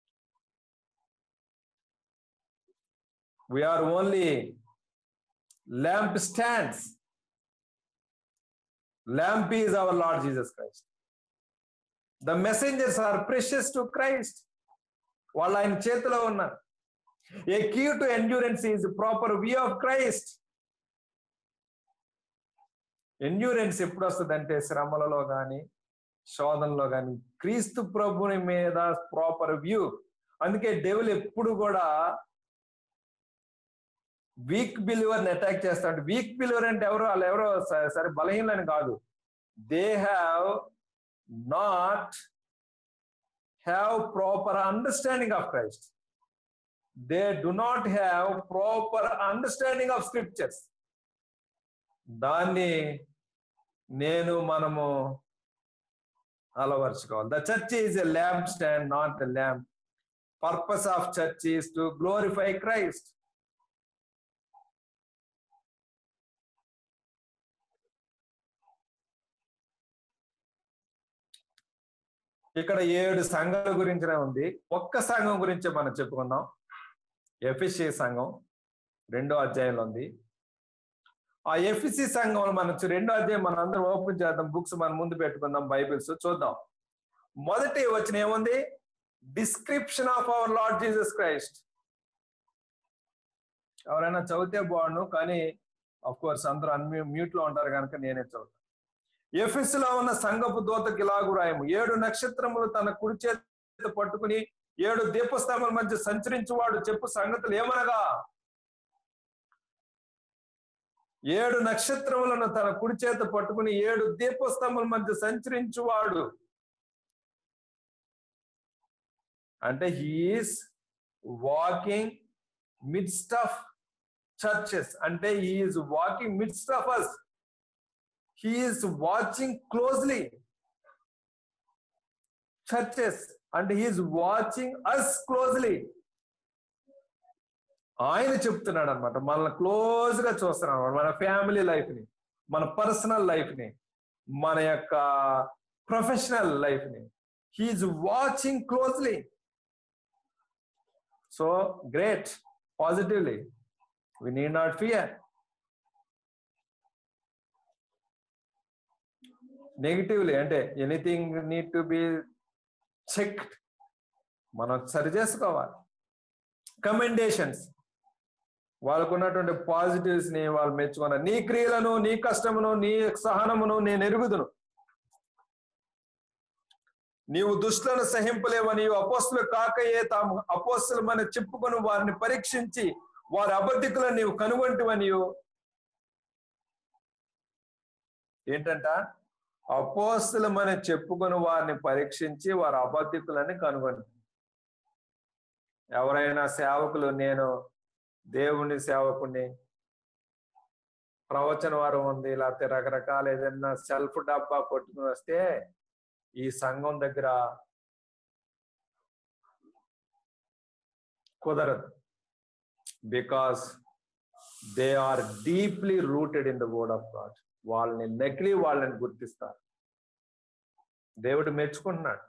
we are only lamp stands lamp is our lord jesus christ the messengers are precious to christ వాళ్ళు ఆయన చేతిలో ఉన్నారు a key to endurance is proper view of Christ endurance ఎప్పుడు వస్తుంది అంటే శ్రమలలో కానీ శోధనలో కానీ క్రీస్తు ప్రభుని మీద ప్రాపర్ వ్యూ అందుకే డెవిల్ ఎప్పుడు కూడా వీక్ బిలీవర్ అటాక్ చేస్తాడు వీక్ బిలీవర్ అంటే ఎవరు వాళ్ళు ఎవరో స- సరే బలహీనని కాదు they have not have proper understanding of Christ they do not have proper understanding of scriptures దాన్ని నేను మనము అలవర్చుకోవాలి the church is a lampstand not a lamp purpose of church is to glorify Christ ఇక్కడ ఏడు సంఘాల గురించినే ఉంది ఒక్క సంఘం గురించి మనం చెప్పుకుందాం ఎఫ్ఎస్సి సంఘం రెండో అధ్యాయంలో ఉంది ఆ ఎఫ్ఎస్సి సంఘంలో మనం చూ- రెండో అధ్యాయం మనం అందరం ఓపెన్ చేద్దాం బుక్స్ మనం ముందు పెట్టుకుందాం బైబిల్స్ చూద్దాం మొదటి వచ్చిన ఏముంది description of our Lord Jesus Christ ఎవరైనా చదివితే బాగుండు కానీ అఫ్ కోర్స్ అందరూ అన్మ్యూ మ్యూట్ లో ఉంటారు కనుక నేనే చదువుతాను ఎఫెస్ లో ఉన్న సంగపు దూతకి ఇలాగు రాయము ఏడు నక్షత్రములు తన కుడి చేత పట్టుకుని ఏడు దీపస్తంభాల మధ్య సంచరించువాడు చెప్పు సంగతులు ఏమనగా ఏడు నక్షత్రములను తన కుడి చేత పట్టుకుని ఏడు దీపస్తంభాల మధ్య సంచరించువాడు అంటే he is walking midst of churches అంటే he is walking midst of us he is watching closely churches and he is watching us closely ఆయన చెప్తున్నాడు అనమాట మనల్ని క్లోజ్ గా చూస్తున్నాడు అన్నమాట. మన ఫ్యామిలీ లైఫ్ ని మన పర్సనల్ లైఫ్ ని మన యొక్క ప్రొఫెషనల్ లైఫ్ ని he is watching closely so great positively we need not fear negatively అంటే anything need to be checked మనం సరి చేసుకోవాలి కమెండేషన్స్ వాళ్ళకు ఉన్నటువంటి పాజిటివ్స్ ని వాళ్ళు మెచ్చుకున్నారు నీ క్రియలను నీ కష్టమును నీ సహనమును నేను ఎరుగుదును నీవు దుష్టులను సహింపలేవు నీవు అపోస్తులు కాకయే తాము అపోస్తులమని చెప్పుకొని వారిని పరీక్షించి వారి అబద్ధికులను నీవు కనుగొంటివనియు ఏంటంట అపోస్తులమని చెప్పుకొని వారిని పరీక్షించి వారి అబద్ధికులని కనుగొని ఎవరైనా సేవకులు నేను దేవుని సేవకుని ప్రవచన వారం ఉంది లేకపోతే రకరకాల ఏదైనా సెల్ఫ్ డబ్బా కొట్టుకుని వస్తే ఈ సంఘం దగ్గర కుదరదు because they are deeply rooted in the word of God వాళ్ళని నకిలీ వాళ్ళని గుర్తిస్తారు దేవుడు మెచ్చుకుంటున్నాడు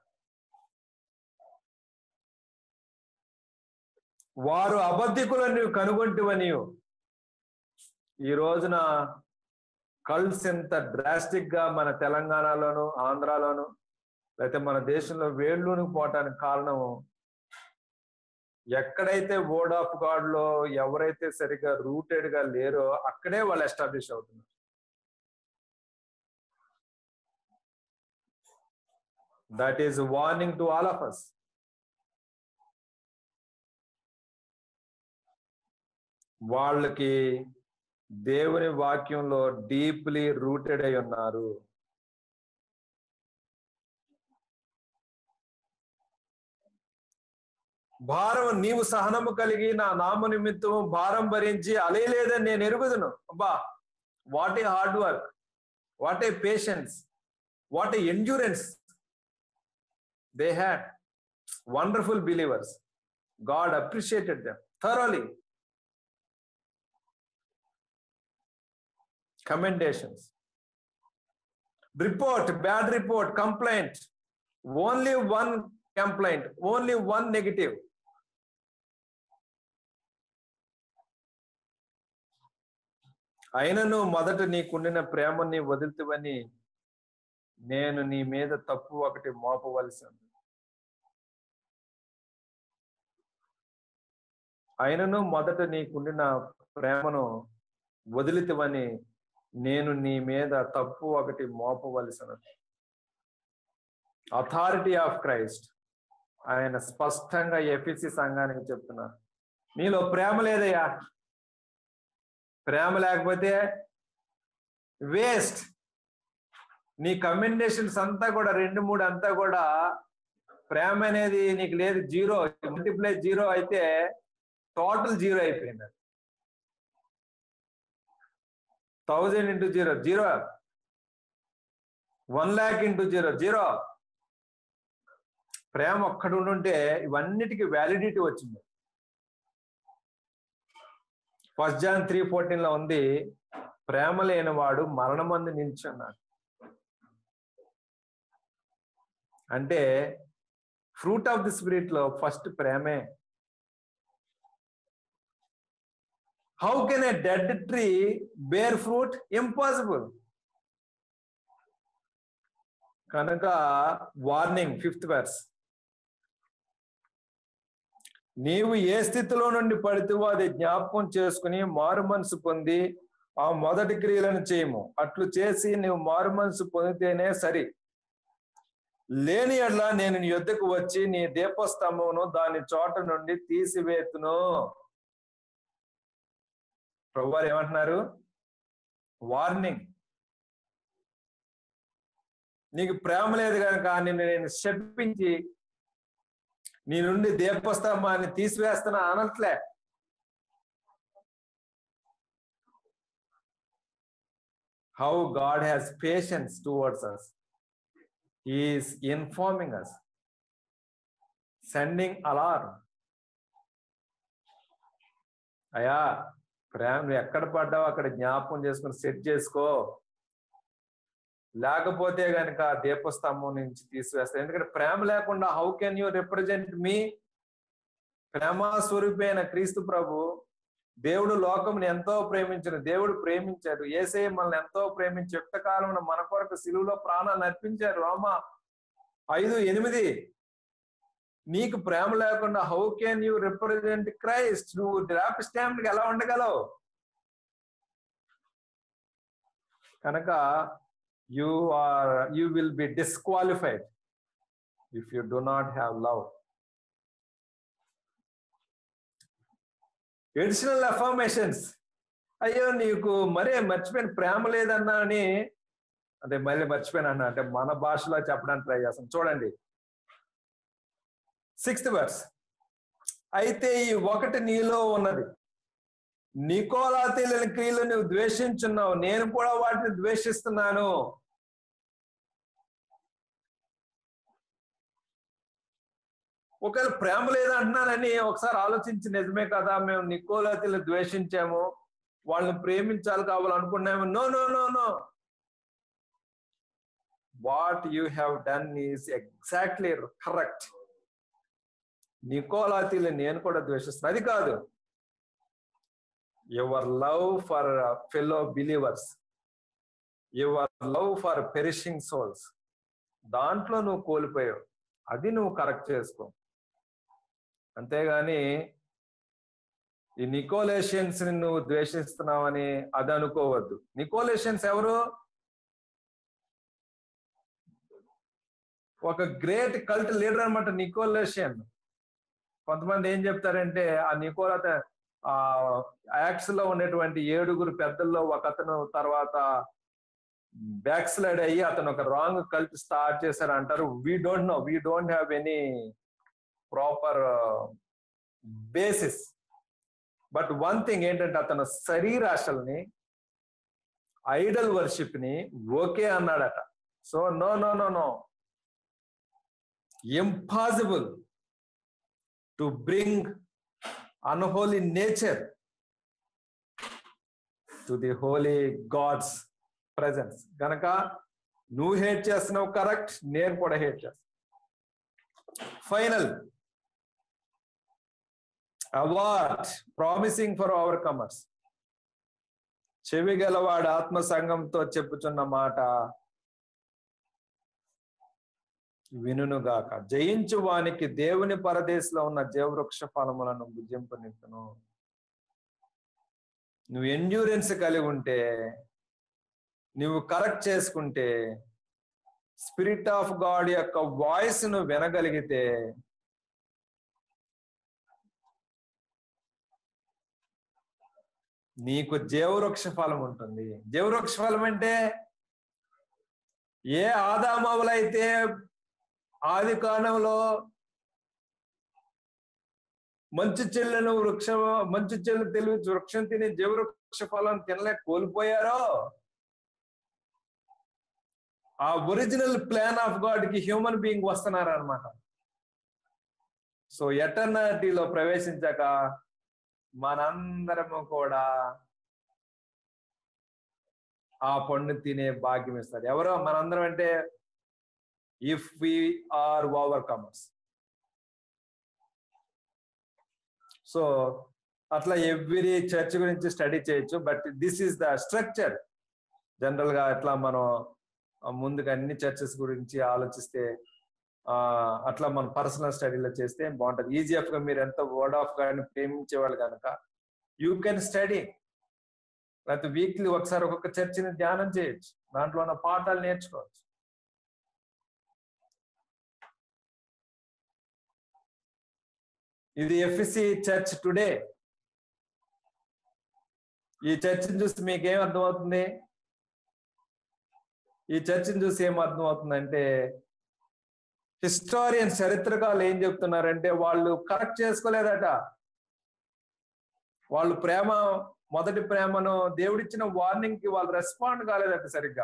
వారు అబద్ధికులను నీవు కనుగొంటివనియు ఈ రోజున కల్స్ ఎంత డ్రాస్టిక్ గా మన తెలంగాణలోను ఆంధ్రాలోను లేకపోతే మన దేశంలో వేళ్ళూనికి పోవటానికి కారణం ఎక్కడైతే వర్డ్ ఆఫ్ గాడ్ లో ఎవరైతే సరిగా రూటెడ్ గా లేరో అక్కడే వాళ్ళు ఎస్టాబ్లిష్ అవుతున్నారు that is warning to all of us వాళ్ళకి దేవుని వాక్యంలో డీప్లీ రూటెడ్ అయి ఉన్నారు భారం నీవు సహనము కలిగి నా నామ నిమిత్తము భారం భరించి అలేలేదని నేను ఎరుగుదును అబ్బా what a hard work what a patience what a endurance they had wonderful believers God appreciated them thoroughly commendations report bad report complaint only one complaint only one negative అయినను మొదట నీకుండిన ప్రేమని వదులుతువని నేను నీ మీద తప్పు ఒకటి మోపవలసి ఉంది అయినను మొదట నీకుండిన ప్రేమను వదిలితివని నేను నీ మీద తప్పు ఒకటి మోపవలసినది అథారిటీ ఆఫ్ క్రైస్ట్ ఆయన స్పష్టంగా ఎఫిసి సంఘానికి చెప్తున్నారు నీలో ప్రేమ లేదయ్యా ప్రేమ లేకపోతే వేస్ట్ నీ కమెండేషన్స్ అంతా కూడా రెండు మూడు అంతా కూడా ప్రేమ అనేది నీకు లేదు జీరో మల్టిప్లై జీరో అయితే టోటల్ జీరో అయిపోయింది thousand into zero zero one lakh into zero zero ప్రేమ ఒక్కడు ఉంటే ఇవన్నిటికీ వ్యాలిడిటీ వచ్చింది ఫస్ట్ జాన్ త్రీ ఫోర్టీన్ లో ఉంది ప్రేమ లేనివాడు మరణమంది నిల్చున్నాడు అంటే ఫ్రూట్ ఆఫ్ ది స్పిరిట్ లో ఫస్ట్ ప్రేమే how can a dead tree bear fruit impossible కనుక వార్నింగ్ ఫిఫ్త్ వర్స్ నీవు ఏ స్థితిలో నుండి పడితేవో అది జ్ఞాపకం చేసుకుని మారు మనసు పొంది ఆ మొదటి క్రియలను చేయము అట్లు చేసి నీవు మారు మనసు పొందితేనే సరి లేని ఎడ్ల నేను నీ యొద్దకు వచ్చి నీ దీపస్తంభమును దాని చోట నుండి తీసివేతును ప్రభు వారు ఏమంటున్నారు వార్నింగ్ నీకు ప్రేమ లేదు కనుక నిన్ను నేను శప్పించి నీ నుండి దీపస్తంభాన్ని తీసివేస్తున్నా అనట్లే how God has patience towards us is informing us sending alarm అయా ప్రేమ నువ్వు ఎక్కడ పడ్డావు అక్కడ జ్ఞాపకం చేసుకుని సెట్ చేసుకో లేకపోతే గనక దీపస్తంభం నుంచి తీసివేస్తా ఎందుకంటే ప్రేమ లేకుండా how can you represent me ప్రేమ స్వరూపైన క్రీస్తు ప్రభు దేవుడు లోకముని ఎంతో ప్రేమించిన దేవుడు ప్రేమించాడు ఏసే మనల్ని ఎంతో ప్రేమించి యుక్త కాలంలో మన కొరకు సిలువులో ప్రాణాలు అర్పించారు రోమ ఐదు ఎనిమిది నీకు ప్రేమ లేకుండా how can you represent Christ నువ్వు డ్రాప్ స్టాంప్ ఎలా ఉండగలవు కనుక you are you will be disqualified if you do not have love additional affirmations అయ్యో నీకు మరే మర్చిపోయిన ప్రేమ లేదన్నా అని అంటే మళ్ళీ మర్చిపోయినా అన్న అంటే మన భాషలో చెప్పడానికి ట్రై చేస్తాం చూడండి సిక్స్త్ వర్స్ అయితే ఈ ఒకటి నీలో ఉన్నది నికోలా తెలియని క్రియలు నువ్వు ద్వేషించున్నావు నేను కూడా వాటిని ద్వేషిస్తున్నాను ఒకవేళ ప్రేమ లేదంటున్నానని ఒకసారి ఆలోచించి నిజమే కదా మేము నికోలాతిని ద్వేషించాము వాళ్ళని ప్రేమించాలి కావాలనుకున్నాము no no no no what you have done is exactly correct నికోలాతిని నేను కూడా ద్వేషిస్తున్నాను అది కాదు your love for fellow believers your love for perishing souls దాంట్లో నువ్వు కోల్పోయావు అది నువ్వు కరెక్ట్ చేసుకో అంతేగాని ఈ నికోలేషియన్స్ ని నువ్వు ద్వేషిస్తున్నావని అది అనుకోవద్దు నికోలేషియన్స్ ఎవరు ఒక గ్రేట్ కల్ట్ లీడర్ అనమాట నికోలేషియన్ కొంతమంది ఏం చెప్తారంటే ఆ నికోల ఆ యాక్స్ లో ఉండేటువంటి ఏడుగురు పెద్దల్లో ఒక అతను తర్వాత బ్యాక్ స్లైడ్ అయ్యి అతను ఒక రాంగ్ కల్ట్ స్టార్ట్ చేశారు అంటారు we don't know we don't have any proper basis but one thing ఏంటంటే అతను శరీరాశల్ని ఐడల్ వర్షిప్ ని ఓకే అన్నాడట so no no no no impossible to bring unholy nature to the holy God's presence గనక నువ్వు hate చేస్తున్నావు correct నేను కూడా హేట్ చేస్తాను final award promising for overcomers చెవి గలవాడు ఆత్మ సంఘంతో చెప్పుచున్న మాట వినుగాక జయించు వానికి దేవుని పరదేశంలో ఉన్న జీవవృక్ష ఫలములను భుజింపనిప్పును నువ్వు ఎండ్యూరెన్స్ కలిగి ఉంటే నువ్వు కరెక్ట్ చేసుకుంటే స్పిరిట్ ఆఫ్ గాడ్ యొక్క వాయిస్ ను వినగలిగితే నీకు జీవవృక్ష ఫలం ఉంటుంది జీవవృక్ష ఫలం అంటే ఏ ఆదామవులైతే ఆది కాలంలో మంచు చెల్లెను వృక్షం మంచు చెల్లు తెలివి వృక్షం తిని జీవవృక్ష ఫలం తినలేక కోల్పోయారో ఆ ఒరిజినల్ ప్లాన్ ఆఫ్ గాడ్ కి హ్యూమన్ బీయింగ్ వస్తున్నారు అనమాట సో ఎటర్నిటీలో ప్రవేశించాక మనందరము కూడా ఆ పండు తినే భాగ్యం ఇస్తారు ఎవరో మనందరం అంటే if we are overcomers so అట్లా ఎవ్రీ చర్చ్ గురించి స్టడీ చేయొచ్చు but this is the structure general గా ఎట్లా మనం ముందుగా అన్ని చర్చెస్ గురించి ఆలోచిస్తే ఆ అట్లా మనం పర్సనల్ స్టడీలో చేస్తే బాగుంటది ఈజీఎఫ్ గా మీరు ఎంత వర్డ్ ఆఫ్ గాని ప్రేమించేవాళ్ళు కనుక యూ కెన్ స్టడీ లేకపోతే వీక్లీ ఒకసారి ఒక్కొక్క చర్చిని ధ్యానం చేయొచ్చు దాంట్లో ఉన్న పాఠాలు నేర్చుకోవచ్చు ఇది ఎఫ్ఎస్సి చర్చ్ టుడే ఈ చర్చిని చూసి మీకు ఏం అర్థమవుతుంది ఈ చర్చిని చూసి ఏం అర్థమవుతుందంటే హిస్టారియన్ చరిత్రకాలు ఏం చెప్తున్నారంటే వాళ్ళు కరెక్ట్ చేసుకోలేదట వాళ్ళు ప్రేమ మొదటి ప్రేమను దేవుడిచ్చిన వార్నింగ్ కి వాళ్ళు రెస్పాండ్ కాలేదట సరిగ్గా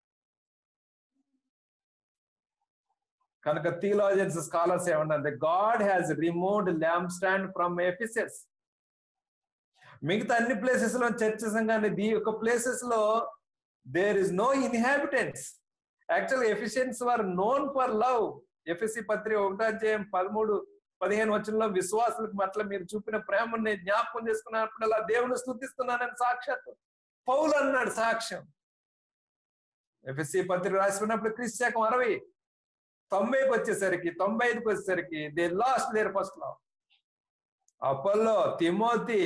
కనుక థియలాజియన్స్ స్కాలర్స్ ఏమంటే God has removed lamp stand from Ephesus మిగతా అన్ని ప్లేసెస్ లో చర్చ సంఘాన్ని దీ యొక్క ప్లేసెస్ లో there is no inhabitants actual Ephesians were known for love ఎఫ్ఎస్సి పత్రిక ఒకటో అధ్యాయం పదమూడు పదిహేను వచనంలో విశ్వాసులకు పట్ల మీరు చూపిన ప్రేమని జ్ఞాపకం చేసుకున్నప్పుడల్లా దేవుని స్థుతిస్తున్నానని సాక్షాత్ పౌలు అన్నాడు సాక్ష్యం ఎఫ్ఎస్సి పత్రిక రాసుకున్నప్పుడు క్రిస్త్యాకం అరవై తొంభైకి వచ్చేసరికి తొంభై ఐదుకి వచ్చేసరికి they lost their first love Apollo Timothy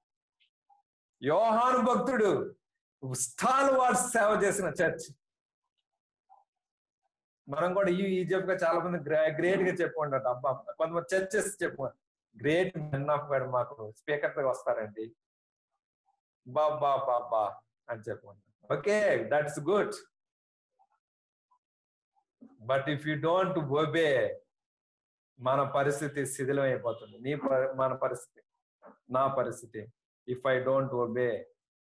యోహాను భక్తుడు స్థాన్ వాడ్స్ సేవ చేసిన చర్చ్ మనం కూడా ఈ ఈజిప్ట్ గా చాలా మంది గ్రేట్ గా చెప్పుకుంటారు అబ్బా కొంతమంది చర్చెస్ చెప్పు గ్రేట్ మెన్ ఆఫ్ గాడ్ మాకు స్పీకర్ గా వస్తారండి బా బా బా బా అని చెప్పుకుంటారు okay that's good but if you don't obey మన పరిస్థితి శిథిలం అయిపోతుంది నీ మన పరిస్థితి నా పరిస్థితి ఇఫ్ ఐ డోంట్ ఒబే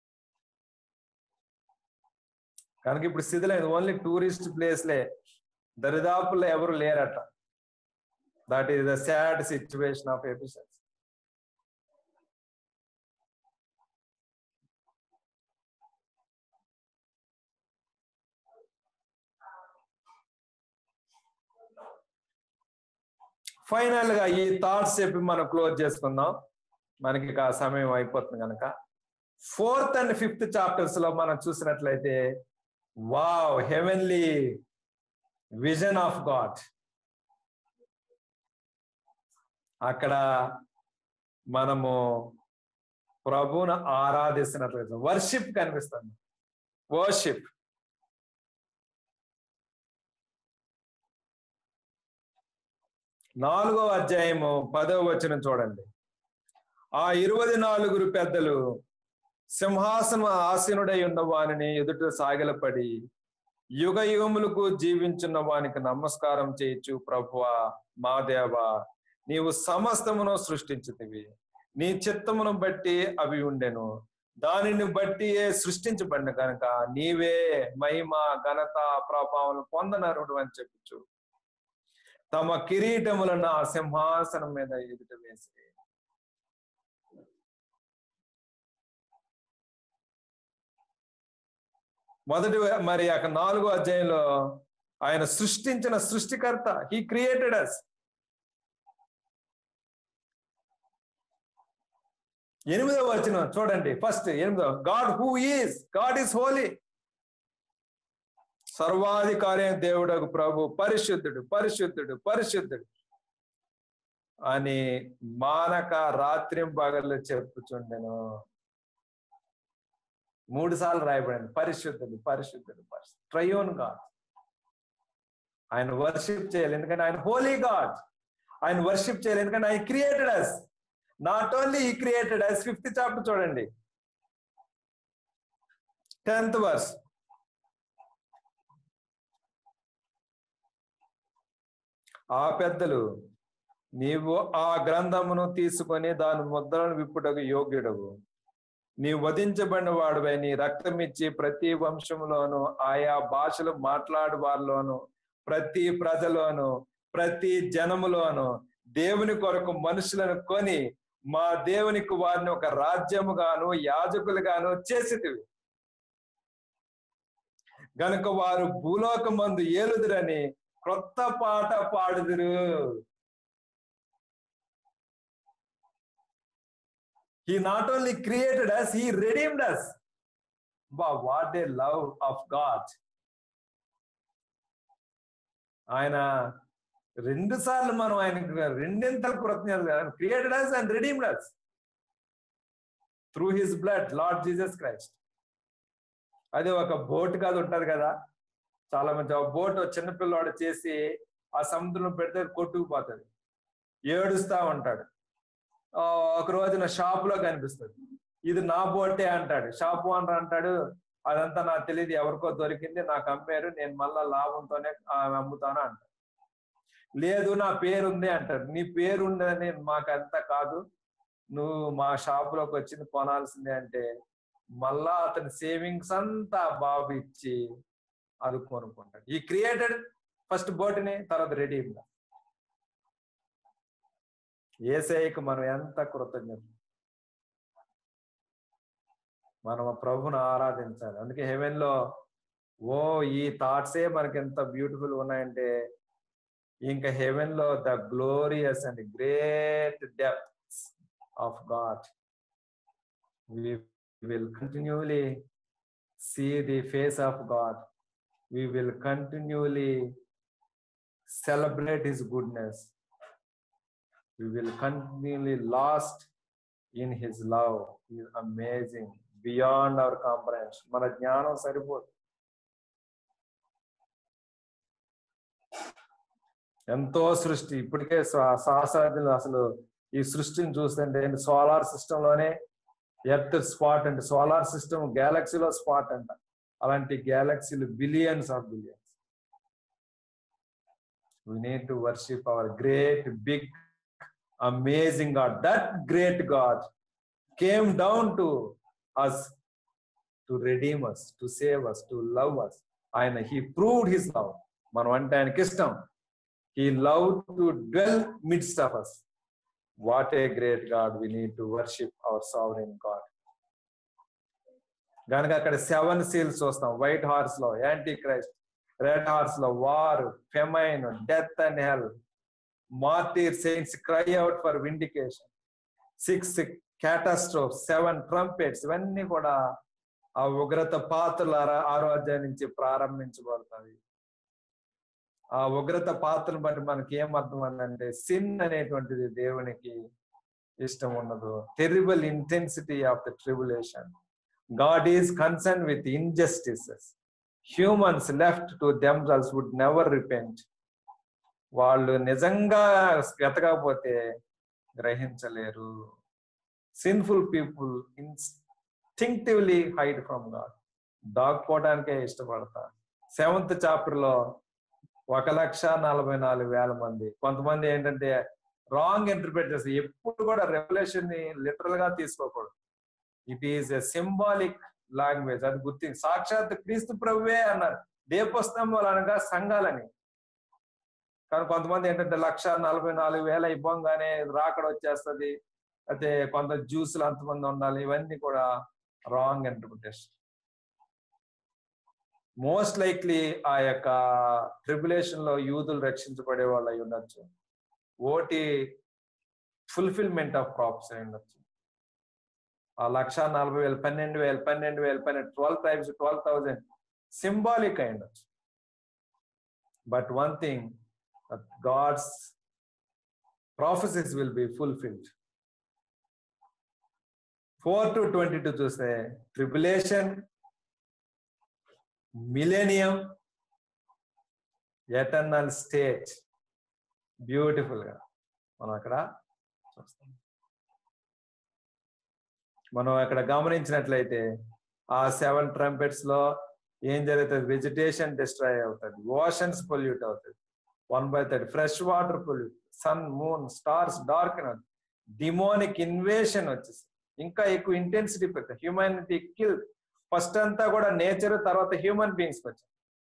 కనుక ఇప్పుడు శిథిలం ఓన్లీ టూరిస్ట్ ప్లేస్లే దరిదాపుల్లో ఎవరు లేరట that is the sad situation of Ephesians final గా ఈ థాట్స్ చెప్పి మనం క్లోజ్ చేసుకుందాం మనకి ఇక సమయం అయిపోతుంది కనుక ఫోర్త్ అండ్ ఫిఫ్త్ చాప్టర్స్ లో మనం చూసినట్లయితే wow heavenly vision of God అక్కడ మనము ప్రభువును ఆరాధిస్తున్నట్లయితే వర్షిప్ కనిపిస్తుంది వర్షిప్ నాలుగో అధ్యాయము పదో వచనం చూడండి ఆ ఇరవై నాలుగురు పెద్దలు సింహాసనం ఆసీనుడై ఉన్న వానిని ఎదుట సాగిలపడి యుగ యుగములకు జీవించున్న వానికి నమస్కారం చేయొచ్చు ప్రభువా మా దేవ నీవు సమస్తమును సృష్టించితివి నీ చిత్తమును బట్టి అవి ఉండెను దానిని బట్టి సృష్టించబడిన కనుక నీవే మహిమ ఘనత ప్రభావం పొందనరుడు అని చెప్పచ్చు తమ కిరీటములను ఆ సింహాసనం మీద ఎదుట వేసి మొదటి మరి అక్కడ నాలుగో అధ్యాయంలో ఆయన సృష్టించిన సృష్టికర్త హీ క్రియేటెడ్ అస్ ఎనిమిదవ వచ్చిన చూడండి ఫస్ట్ ఎనిమిదవ God who is God is holy సర్వాధికారి అయిన దేవుడకు ప్రభు పరిశుద్ధుడు పరిశుద్ధుడు పరిశుద్ధుడు అని మానక రాత్రిం పగళ్ళు చెప్పుచుండెను మూడు సార్లు రాయబడింది పరిశుద్ధుడు పరిశుద్ధుడు పరిశుద్ధుడు ట్రయోన్ గాడ్ ఆయన వర్షిప్ చేయాలి ఎందుకంటే ఆయన హోలీ గాడ్ ఆయన వర్షిప్ చేయాలి ఎందుకంటే ఆయన క్రియేటెడ్ అస్ నాట్ ఓన్లీ ఈ క్రియేటెడ్ అస్ ఫిఫ్త్ చాప్టర్ చూడండి టెన్త్ వర్స్ ఆ పెద్దలు నీవు ఆ గ్రంథమును తీసుకొని దాని ముద్రను విప్పుటకు యోగ్యుడవు నీవు వధించబడిన వాడువై నీ రక్తం ఇచ్చి ప్రతి వంశంలోను ఆయా భాషలు మాట్లాడు వారిలోను ప్రతి ప్రజలోను ప్రతి జనములోను దేవుని కొరకు మనుషులను కొని మా దేవునికి వారిని ఒక రాజ్యముగాను యాజకులుగాను చేసితివి గనుక వారు భూలోకమందు ఏలుదురని క్రొత్త పాట పాడుదురు he not only created us he redeemed us wow what a love of god ఆయన రెండు సార్లు మనం ఆయనకు రెండింతలు కృతజ్ఞత created us and redeemed us through his blood Lord Jesus Christ అది ఒక బోట్ కాదు ఉంటది కదా చాలా మంది ఆ బోట్ చిన్నపిల్లవాడు చేసి ఆ సముద్రంలో పెడితే కొట్టుకుపోతుంది ఏడుస్తా ఉంటాడు ఆ, ఒక రోజున షాప్ లో కనిపిస్తుంది ఇది నా బోటే అంటాడు షాప్ ఓనర్ అంటాడు అదంతా నాకు తెలియదు ఎవరికో దొరికింది నాకు అమ్మారు నేను మళ్ళా లాభంతోనే ఆ, అమ్ముతాను అంటాడు లేదు నా పేరు ఉంది అంటాడు నీ పేరు ఉందని మాకు అంత కాదు నువ్వు మా షాప్ లోకి వచ్చింది కొనాల్సిందే అంటే మళ్ళా అతని సేవింగ్స్ అంతా బాబు ఇచ్చి అది కొనుక్కుంటాడు ఈ క్రియేటెడ్ ఫస్ట్ బోట్ని తర్వాత రెడీ ఏసైకి మనం ఎంత కృతజ్ఞత మనం ఆ ప్రభుని ఆరాధించాలి అందుకే హెవెన్ లో ఓ ఈ థాట్సే మనకి ఎంత బ్యూటిఫుల్ ఉన్నాయంటే ఇంకా హెవెన్ లో the glorious and great depth of God we will continually see the face of God. We will continually celebrate His goodness. We will continually lost in His love. He is amazing, beyond our comprehension. మన జ్ఞానం సరిపోదు ఎంతో సృష్టి ఇప్పటికే శా- శాస్త్రజ్ఞులు అసలు ఈ సృష్టిని చూస్తుంటే సోలార్ సిస్టమ్ లోనే ఎర్త్ స్పాట్ అంటే సోలార్ సిస్టమ్ గ్యాలక్సీలో స్పాట్ అంట అలాంటి గ్యాలక్సీలు billions of billions we need to worship our great big amazing god that great god came down to us to redeem us to save us to love us ఆయన he proved his love మనం అంటే ఆయనకి ఇష్టం he loved to dwell midst of us what a great God we need to worship our sovereign God. కనుక అక్కడ seven seals చూస్తాం white horse లో antichrist red horse లో war famine death and hell martyr saints cry out for vindication six catastrophe seven trumpets ఇవన్నీ కూడా ఆ ఉగ్రత పాత్రల ఆరో- ఆరో అధ్యాయం నుంచి ప్రారంభించబడుతుంది ఆ ఉగ్రత పాత్రను బట్టి మనకి ఏం అర్థం అంటే సిన్ అనేటువంటిది దేవునికి ఇష్టం ఉండదు terrible intensity of the tribulation God is concern with injustices humans left to themselves would never repent వాళ్ళు నిజంగా వెతకపోతే గ్రహించలేరు sinful people instinctively hide from God దాక్కోవడానికే ఇష్టపడతారు సెవెంత్ చాప్టర్ లో ఒక లక్ష నలభై నాలుగు వేల మంది కొంతమంది ఏంటంటే రాంగ్ ఇంటర్ప్రిట్ చేస్తారు ఎప్పుడు కూడా రెవల్యూషన్ ని లిటరల్ గా తీసుకోకూడదు it is a symbolic language అది గుర్తి సాక్షాత్ క్రీస్తు ప్రభువే అన్నారు దీపస్తంభాలు అనగా సంఘాలని కానీ కొంతమంది ఏంటంటే లక్ష నలభై నాలుగు వేల ఇవ్వంగానే రాకడ వచ్చేస్తుంది అయితే కొంత జ్యూసులు అంతమంది ఉండాలి ఇవన్నీ కూడా రాంగ్ ఇంటర్ప్రిటేషన్ మోస్ట్ లైక్లీ ఆ యొక్క ట్రిబులేషన్ లో యూదులు రక్షించబడే వాళ్ళు అయి ఉండొచ్చు ఓటి ఫుల్ఫిల్మెంట్ ఆఫ్ క్రాప్స్ అయి ఉండొచ్చు ఆ లక్ష నలభై వేలు పన్నెండు వేలు పన్నెండు వేలు పన్నెండు twelve times twelve thousand symbolic అయి ఉండొచ్చు but one thing God's prophecies will be fulfilled four to twenty two చూస్తే tribulation millennium eternal state beautiful గా మనం అక్కడ చూస్తాం మనం అక్కడ గమనించినట్లయితే ఆ సెవెన్ ట్రంపెట్స్ లో ఏం జరుగుతుంది వెజిటేషన్ డిస్ట్రాయ్ అవుతుంది ఓషన్స్ పొల్యూట్ అవుతుంది one by thirty fresh water pollute sun moon stars dark demonic invasion వచ్చేసి ఇంకా ఎక్కువ ఇంటెన్సిటీ పెడుతుంది హ్యూమానిటీ కిల్ ఫస్ట్ అంతా కూడా నేచర్ తర్వాత హ్యూమన్ బీయింగ్స్ వచ్చాయి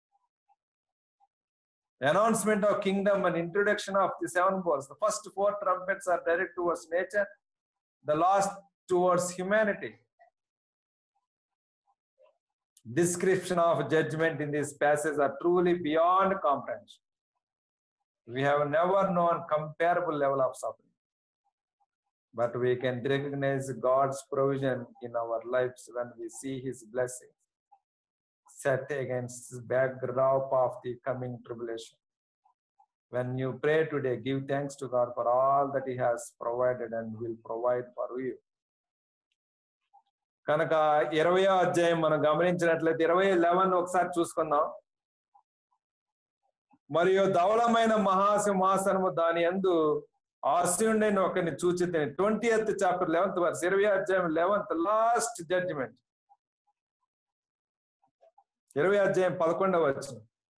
announcement of kingdom and introduction of the seven bowls the first four trumpets are direct towards nature the last towards humanity description of judgment in this passage are truly beyond comprehension. We have never known comparable level of suffering. But we can recognize God's provision in our lives when we see His blessings set against the backdrop of the coming tribulation. When you pray today, give thanks to God for all that He has provided and will provide for you. కనుక ఇరవయో అధ్యాయం మనం గమనించినట్లయితే ఇరవై eleven ఒకసారి చూసుకుందాం మరియు ధవళమైన మహాసింహాసనము దాని అందు ఆశయుండైన ఒకరిని చూచి twenty eighth chapter eleventh verse ఇరవై అధ్యాయం లెవెన్త్ లాస్ట్ జడ్జిమెంట్ ఇరవై అధ్యాయం పదకొండవ వచ్చిన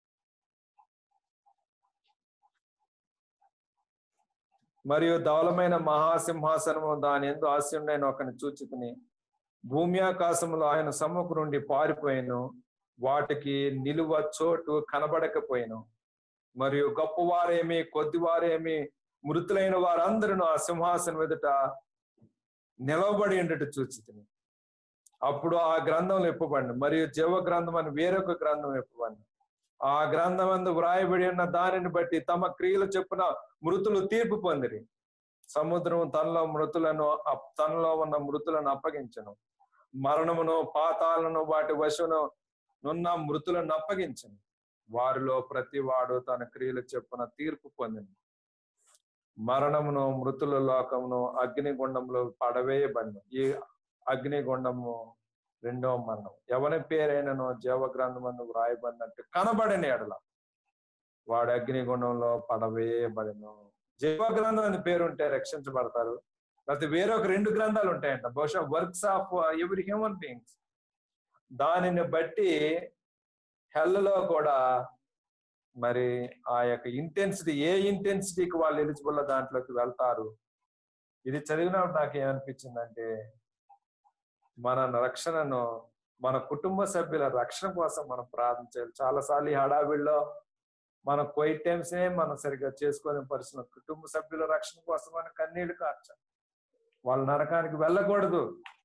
మరియు ధవలమైన మహాసింహాసనము దాని ఎందు ఆశయుండైన ఒకరిని చూచితిని భూమి ఆకాశంలో ఆయన సమ్ముఖ నుండి పారిపోయాను వాటికి నిలువ చోటు కనబడకపోయాను మరియు గొప్పవారేమి కొద్దివారేమి మృతులైన వారందరూ ఆ సింహాసనం ఎదుట నిలవబడి ఉండేట్టు చూచితిని అప్పుడు ఆ గ్రంథంలో ఇప్పబడి మరియు జీవ గ్రంథం అని వేరొక గ్రంథం ఇప్పబడి ఆ గ్రంథం అందు వ్రాయబడి ఉన్న దానిని బట్టి తమ క్రియలు చెప్పున మృతులు తీర్పు పొందిరి సముద్రం తనలో మృతులను అప్- తనలో ఉన్న మృతులను అప్పగించను మరణమును పాతాలను వాటి వశును నున్న మృతులను అప్పగించను వారిలో ప్రతి వాడు తన క్రియలు చెప్పున తీర్పు పొందిన మరణమును మృతుల లోకమును అగ్నిగుండంలో పడవేయబడిన ఈ అగ్నిగుండము రెండో మరణం ఎవరి పేరైనను జీవగ్రంథమందు వ్రాయబడినట్టు కనబడిన ఎడల వాడు అగ్నిగుండంలో పడవేయబడిను జీవగ్రంథం అని పేరు ఉంటే రక్షించబడతారు లేకపోతే వేరొక రెండు గ్రంథాలు ఉంటాయంట బహుశా works of every human beings దానిని బట్టి హెల్లలో కూడా మరి ఆ యొక్క ఇంటెన్సిటీ ఏ ఇంటెన్సిటీకి వాళ్ళు ఎలిజిబుల్ దాంట్లోకి వెళ్తారు ఇది చదివినప్పుడు నాకు ఏమనిపించిందంటే మన రక్షణను మన కుటుంబ సభ్యుల రక్షణ కోసం మనం ప్రార్థించాలి చాలాసార్లు ఈ హడావిడిలో మన క్వైట్ టైమ్స్ ఏ మనం సరిగ్గా చేసుకునే పరిస్థితి కుటుంబ సభ్యుల రక్షణ కోసం మనం కన్నీళ్లు కార్చాలి వాళ్ళ నరకానికి వెళ్ళకూడదు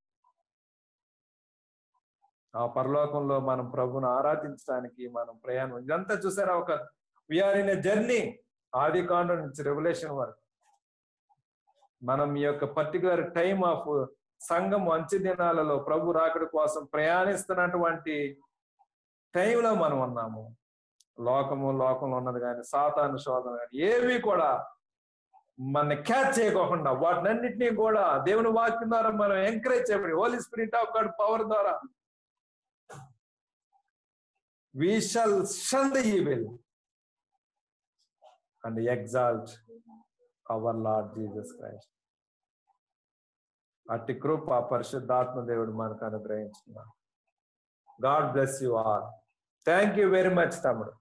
ఆ పరలోకంలో మనం ప్రభుని ఆరాధించడానికి మనం ప్రయాణం ఇదంతా చూసారా ఒక విఆర్ ఇన్ ఎ జర్నీ ఆది కాండం నుంచి రెవల్యూషన్ వరకు మనం ఈ యొక్క పర్టికులర్ టైమ్ ఆఫ్ సంఘం మంచి దినాలలో ప్రభు రాకడి కోసం ప్రయాణిస్తున్నటువంటి టైంలో మనం ఉన్నాము లోకము లోకంలో ఉన్నది కానీ సాతాను శోధన కానీ ఏవి కూడా మన క్యాచ్ చేయకోకుండా వాటినన్నింటినీ కూడా దేవుని వాక్యం ద్వారా మనం ఎంకరేజ్ చేయబడి holy spirit of God power ద్వారా we shall shun the evil and exalt our Lord Jesus Christ. అట్టి కృప పరిశుద్ధాత్మ దేవుడు మనకు అనుగ్రహించుకున్నాడు God bless you all thank you very much తమ్ముడు